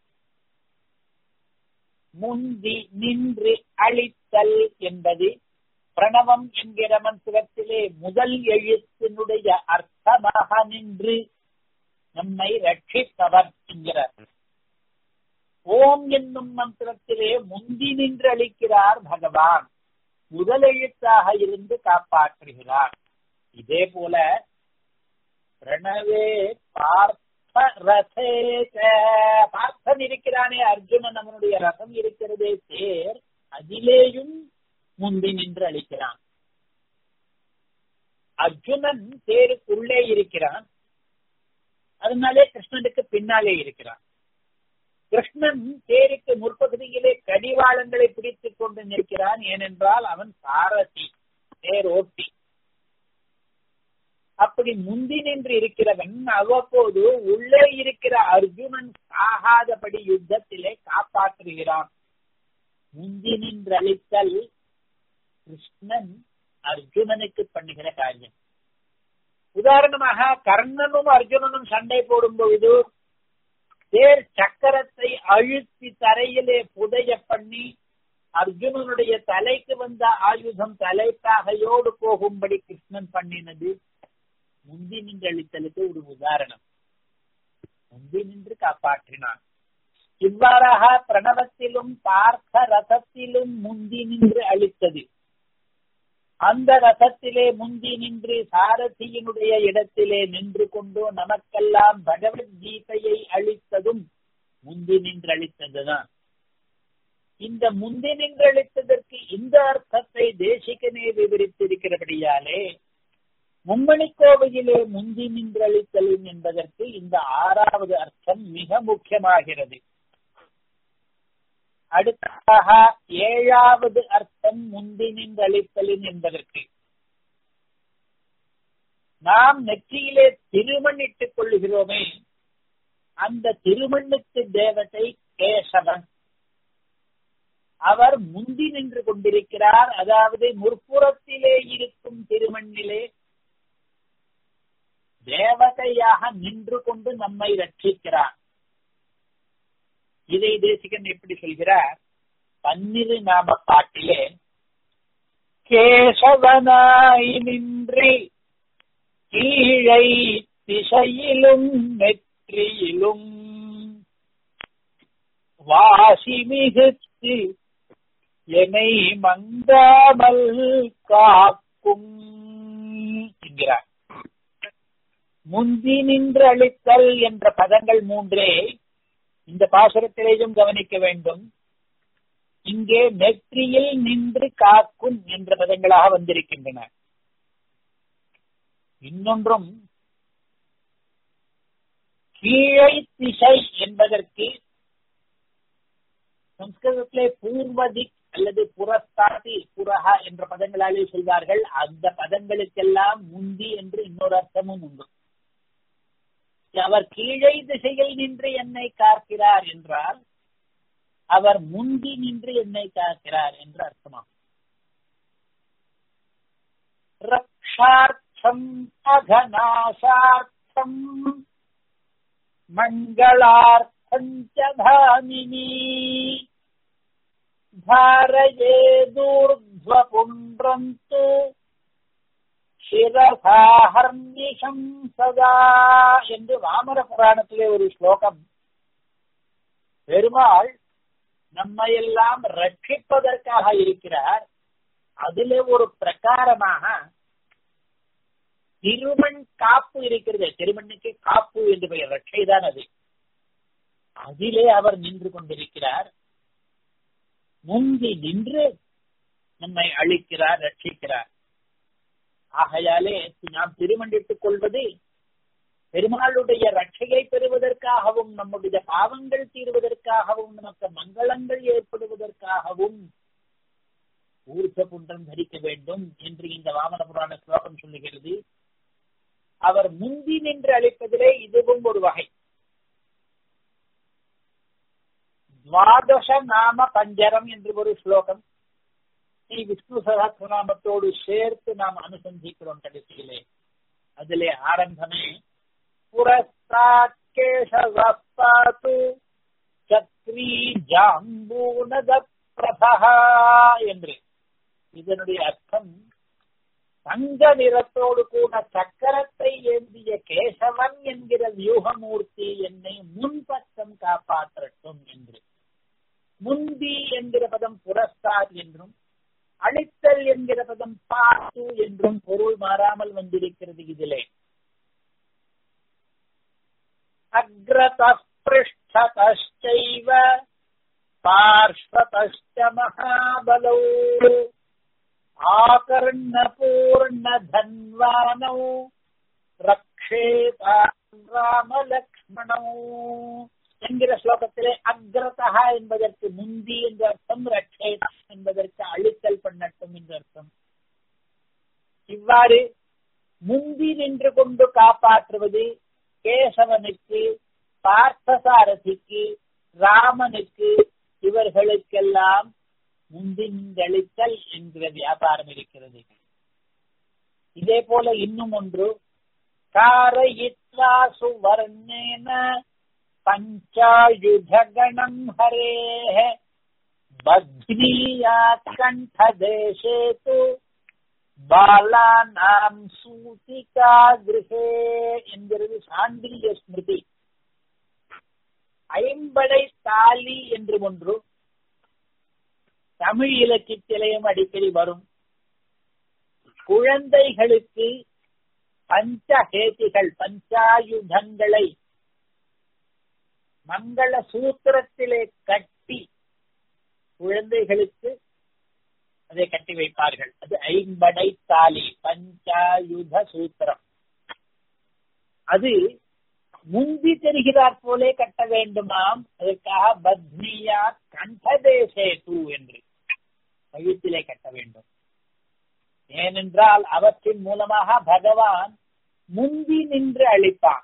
[SPEAKER 1] முந்தி நின்று அழித்தல் என்பது பிரணவம் என்கிற மந்திரத்திலே முதல் எழுத்தினுடைய அர்த்தமாக நின்று நம்மை ரட்சித்தவர் என்கிறார் ஓம் என்னும் மந்திரத்திலே முந்தி நின்று அளிக்கிறார் பகவான் முதல் எழுத்தாக இருந்து காப்பாற்றுகிறார் இதே போல பிரணவே பார்த்த ரதே பார்த்தன் இருக்கிறானே அர்ஜுனன் அவனுடைய ரதம் இருக்கிறதே தேர் அதிலேயும் முந்தி நின்று அளிக்கிறான் அர்ஜுனன் தேருக்குள்ளே இருக்கிறான் அதனாலே கிருஷ்ணனுக்கு பின்னாலே இருக்கிறான் கிருஷ்ணன் தேருக்கு முற்பகுதியிலே கடிவாளங்களை பிடித்துக் கொண்டு நிற்கிறான் ஏனென்றால் அவன் சாரதி தேர் ஓட்டி அப்படி முந்தி நின்று இருக்கிறவன் அவ்வப்போது உள்ளே இருக்கிற அர்ஜுனன் சாகாதபடி யுத்தத்திலே காப்பாற்றுகிறான் முந்தி நின்று அளித்தல் கிருஷ்ணன் அர்ஜுனனுக்கு பண்ணுகிற காரியம் உதாரணமாக கர்ணனும் அர்ஜுனனும் சண்டை போடும் பொழுது தேர் சக்கரத்தை அழுத்தி தரையிலே புதைய பண்ணி அர்ஜுனனுடைய தலைக்கு வந்த ஆயுதம் தலைப்பாகையோடு போகும்படி கிருஷ்ணன் பண்ணினது முந்தி நின்று அளித்தலுக்கு ஒரு உதாரணம் முந்தி நின்று காப்பாற்றினான் இவ்வாறாக பிரணவத்திலும் பார்த்த ரதத்திலும் முந்தி நின்று அளித்தது அந்த ரதத்திலே முந்தி நின்று சாரதியினுடைய இடத்திலே நின்று கொண்டு நமக்கெல்லாம் பகவத்கீதையை அளித்ததும் முந்தி நின்று அளித்ததுதான் இந்த முந்தி நின்று அளித்ததற்கு இந்த அர்த்தத்தை தேசிகனே விவரித்திருக்கிறபடியாலே மும்மணி கோவையிலே முந்தி நின்று அளித்தலும் என்பதற்கு இந்த ஆறாவது அர்த்தம் மிக முக்கியமாகிறது அடுத்ததாக ஏழாவது அர்த்தம் முந்தினின்றளித்தலின் என்பதற்கு நாம் நெற்றியிலே திருமண்ணிட்டுக் கொள்ளுகிறோமே அந்த திருமண்ணுக்கு தேவதை கேசவன் அவர் முந்தி நின்று கொண்டிருக்கிறார் அதாவது முற்புறத்திலே இருக்கும் திருமண்ணிலே தேவதையாக நின்று கொண்டு நம்மை ரட்சிக்கிறார் இதை தேசிகன் எப்படி சொல்கிறார் பன்னிரு நாம பாட்டிலே கேசவனாய் நின்று கீழை திசையிலும் நெற்றியிலும் வாசி மிகுத்து என்னை மங்காமல் காக்கும் என்கிறார் முந்தி நின்று அளித்தல் என்ற பதங்கள் மூன்றே இந்த பாசுரத்திலேயும் கவனிக்க வேண்டும் இங்கே நெற்றியில் நின்று காக்கும் என்ற பதங்களாக வந்திருக்கின்றன இன்னொன்றும் கீழை திசை என்பதற்கு சம்ஸ்கிருதத்திலே பூர்வதிக் அல்லது புறஸ்தாதி புறஹா என்ற பதங்களாலே சொல்வார்கள் அந்த பதங்களுக்கெல்லாம் முந்தி என்று இன்னொரு அர்த்தமும் உண்டு அவர் கீழே திசையில் நின்று என்னை காக்கிறார் என்றால் அவர் முந்தி நின்று என்னை காக்கிறார் என்று அர்த்தமாகும் ரக்ஷார்த்தம் அகநாசார்த்தம் மங்களார்த்தம் தாமினி भारये दूर्ध्वपुण्ड्रम् तु சிரசாஹர்நிஷம் சதா என்று வாமர புராணத்திலே ஒரு ஸ்லோகம் பெருமாள் நம்மையெல்லாம் ரட்சிப்பதற்காக இருக்கிறார் அதிலே ஒரு பிரகாரமாக திருமண் காப்பு இருக்கிறது திருமண்ணுக்கு காப்பு என்று பெயர் ரட்சைதான் அது அதிலே அவர் நின்று கொண்டிருக்கிறார் முந்தி நின்று நம்மை அழிக்கிறார் ரட்சிக்கிறார் ஆகையாலே நாம் திருமண்டிட்டுக் கொள்வது பெருமாளுடைய ரட்சையை பெறுவதற்காகவும் நம்முடைய பாவங்கள் தீர்வதற்காகவும் நமக்கு மங்களங்கள் ஏற்படுவதற்காகவும் ஊர்த்த புன்றம் தரிக்க வேண்டும் என்று இந்த வாமன புராண ஸ்லோகம் சொல்லுகிறது அவர் முந்தி நின்று அளிப்பதிலே இதுவும் ஒரு வகை துவாதச நாம பஞ்சரம் என்று ஒரு ஸ்லோகம் ஸ்ரீ விஷ்ணு சகசிரநாமத்தோடு சேர்த்து நாம் அனுசந்திக்கிறோம் கடைசியிலே அதிலே ஆரம்பமே புரஸ்தாத்கேசவஸ்தாத்து சக்ரி ஜாம்பூனத பிரபா என்று இதனுடைய அர்த்தம் தங்க நிறத்தோடு கூட சக்கரத்தை ஏந்திய கேசவன் என்கிற வியூகமூர்த்தி என்னை முன்பக்கம் காப்பாற்றட்டும் என்று முந்தி என்கிற பதம் புரஸ்தார் என்றும் அழித்தல் என்கிற பதம் பாத்து என்றும் பொருள் மாறாமல் வந்திருக்கிறது இதிலே அக்ரதஸ்பிருஷ்டதश्चैव பார்ஷ்வதश्च மகாபலौ ஆகர்ணபூர்ணதன்வானौ ரக்ஷேதான் ராமலக்ஷ்மணோ என்கிற ஸ்லோகத்திலே அக்ரதா என்பதற்கு முந்தி என்ற அர்த்தம் ரட்சேதா என்பதற்கு அழித்தல் பண்ணட்டும் என்ற அர்த்தம் இவ்வாறு முந்தி நின்று கொண்டு காப்பாற்றுவது கேசவனுக்கு பார்த்தசாரதிக்கு ராமனுக்கு இவர்களுக்கெல்லாம் முந்திந்தளித்தல் என்கிற வியாபாரம் இருக்கிறது இதே போல இன்னும் ஒன்று காரயித்வா சுவர்ணேன பஞ்சாயுதகணம் ஹரேः பத்னீயாத் கண்டதேசே து பாலானாம் சூதிகா கிருஹே என்கிறது சாண்டில்ய ஸ்மிருதி ஐம்படை தாலி என்று ஒன்று தமிழ் இலக்கியத்திலையும் அடிக்கடி வரும் குழந்தைகளுக்கு பஞ்சஹேதிகள் பஞ்சாயுதங்களை மங்கள சூத்திரத்திலே கட்டி குழந்தைகளுக்கு அதை கட்டி வைப்பார்கள் அது ஐம்படை தாலி பஞ்சாயுத சூத்திரம் அது முந்தி தெரிகிறார் போலே கட்ட வேண்டுமாம் அதற்காக பத்னியா கண்ட பரதேசே தூ என்று கழுத்திலே கட்ட வேண்டும் ஏனென்றால் அவற்றின் மூலமாக பகவான் முந்தி நின்று அளிப்பான்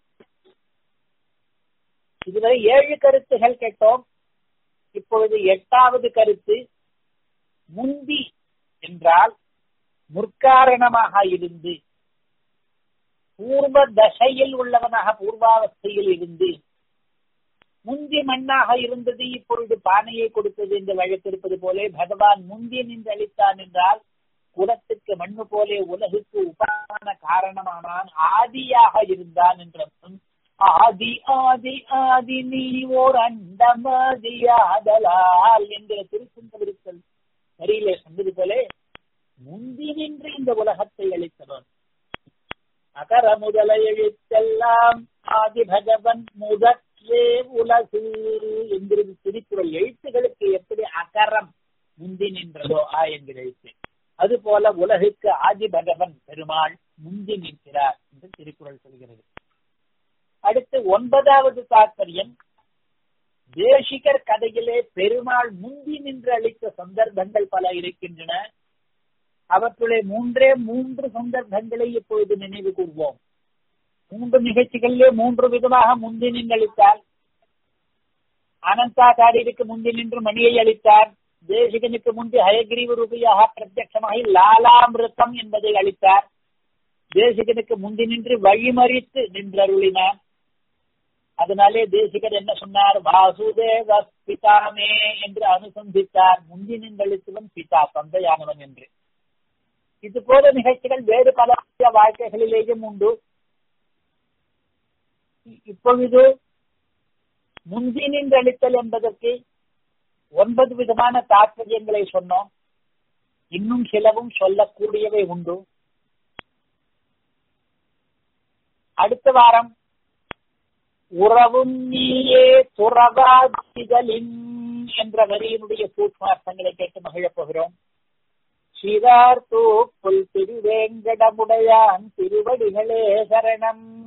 [SPEAKER 1] இதுவரை ஏழு கருத்துகள் கேட்டோம் இப்பொழுது எட்டாவது கருத்து முந்தி என்றால் முற்காரணமாக இருந்து பூர்வ தசையில் உள்ளவனாக பூர்வாவஸ்தையில் இருந்து முந்தி மண்ணாக இருந்தது இப்பொழுது பானையை கொடுத்தது என்று வழக்கிருப்பது போலே பகவான் முந்தி நின்று அளித்தான் என்றால் குடத்துக்கு மண்ணு போலே உலகுக்கு உபான காரணமானான் ஆதியாக இருந்தான் என்றும் ஆதி ஆதி ஆதி நீ ஓர் அண்டமதியாதலால் என்கிற திருச்செந்தவிருத்தல் வரியிலே சொன்னது போலே முந்தி நின்று இந்த உலகத்தை அளித்தவன் அகர முதல எழுத்தெல்லாம் ஆதி பகவன் முதற்றே உலகு என்கிறது திருக்குறள் எழுத்துகளுக்கு எப்படி அகரம் முந்தி நின்றதோ ஆ என்கிற எழுத்து அதுபோல உலகுக்கு ஆதி பகவன் பெருமாள் முந்தி நிற்கிறார் என்று திருக்குறள் சொல்கிறது அடுத்து ஒன்பதாவது தாற்பயம் தேசிகர் கதையிலே பெருமாள் முந்தி நின்று அளித்த சந்தர்ப்பங்கள் பல இருக்கின்றன அவற்றுடைய மூன்றே மூன்று சந்தர்ப்பங்களை இப்பொழுது நினைவு கூர்வோம் மூன்று நிகழ்ச்சிகளிலே மூன்று விதமாக முந்தி நின்று அளித்தார் அனந்தாகாரியருக்கு முந்தி நின்று மணியை அளித்தார் தேசிகனுக்கு முந்தி ஹயகிரீவ ரூபியாக பிரத்யட்சமாக லாலாமிருத்தம் என்பதை அளித்தார் தேசிகனுக்கு முந்தி நின்று வழிமறித்து நின்றருளினார் அதனாலே தேசிகர் என்ன சொன்னார் வாசுதேவ பிதாமே என்று அனுசந்தித்தார் முந்தி நின்றளித்தவன் பிதா தந்தையானவன் என்று இது போல நிகழ்ச்சிகள் வேறு பல வாழ்க்கைகளிலேயும் உண்டு இப்பொழுது முந்தி நின்றளித்தல் என்பதற்கு ஒன்பது விதமான தாற்பயங்களை சொன்னோம் இன்னும் சிலவும் சொல்லக்கூடியவை உண்டு அடுத்த வாரம் உறவும் நீயே துறவாதிகளின் என்ற வரியினுடைய சூட்சார்த்தங்களை கேட்டு மகிழப் போகிறோம் ஸ்ரீதார் தூப்புல் திருவேங்கடமுடையான் திருவடிகளே சரணம்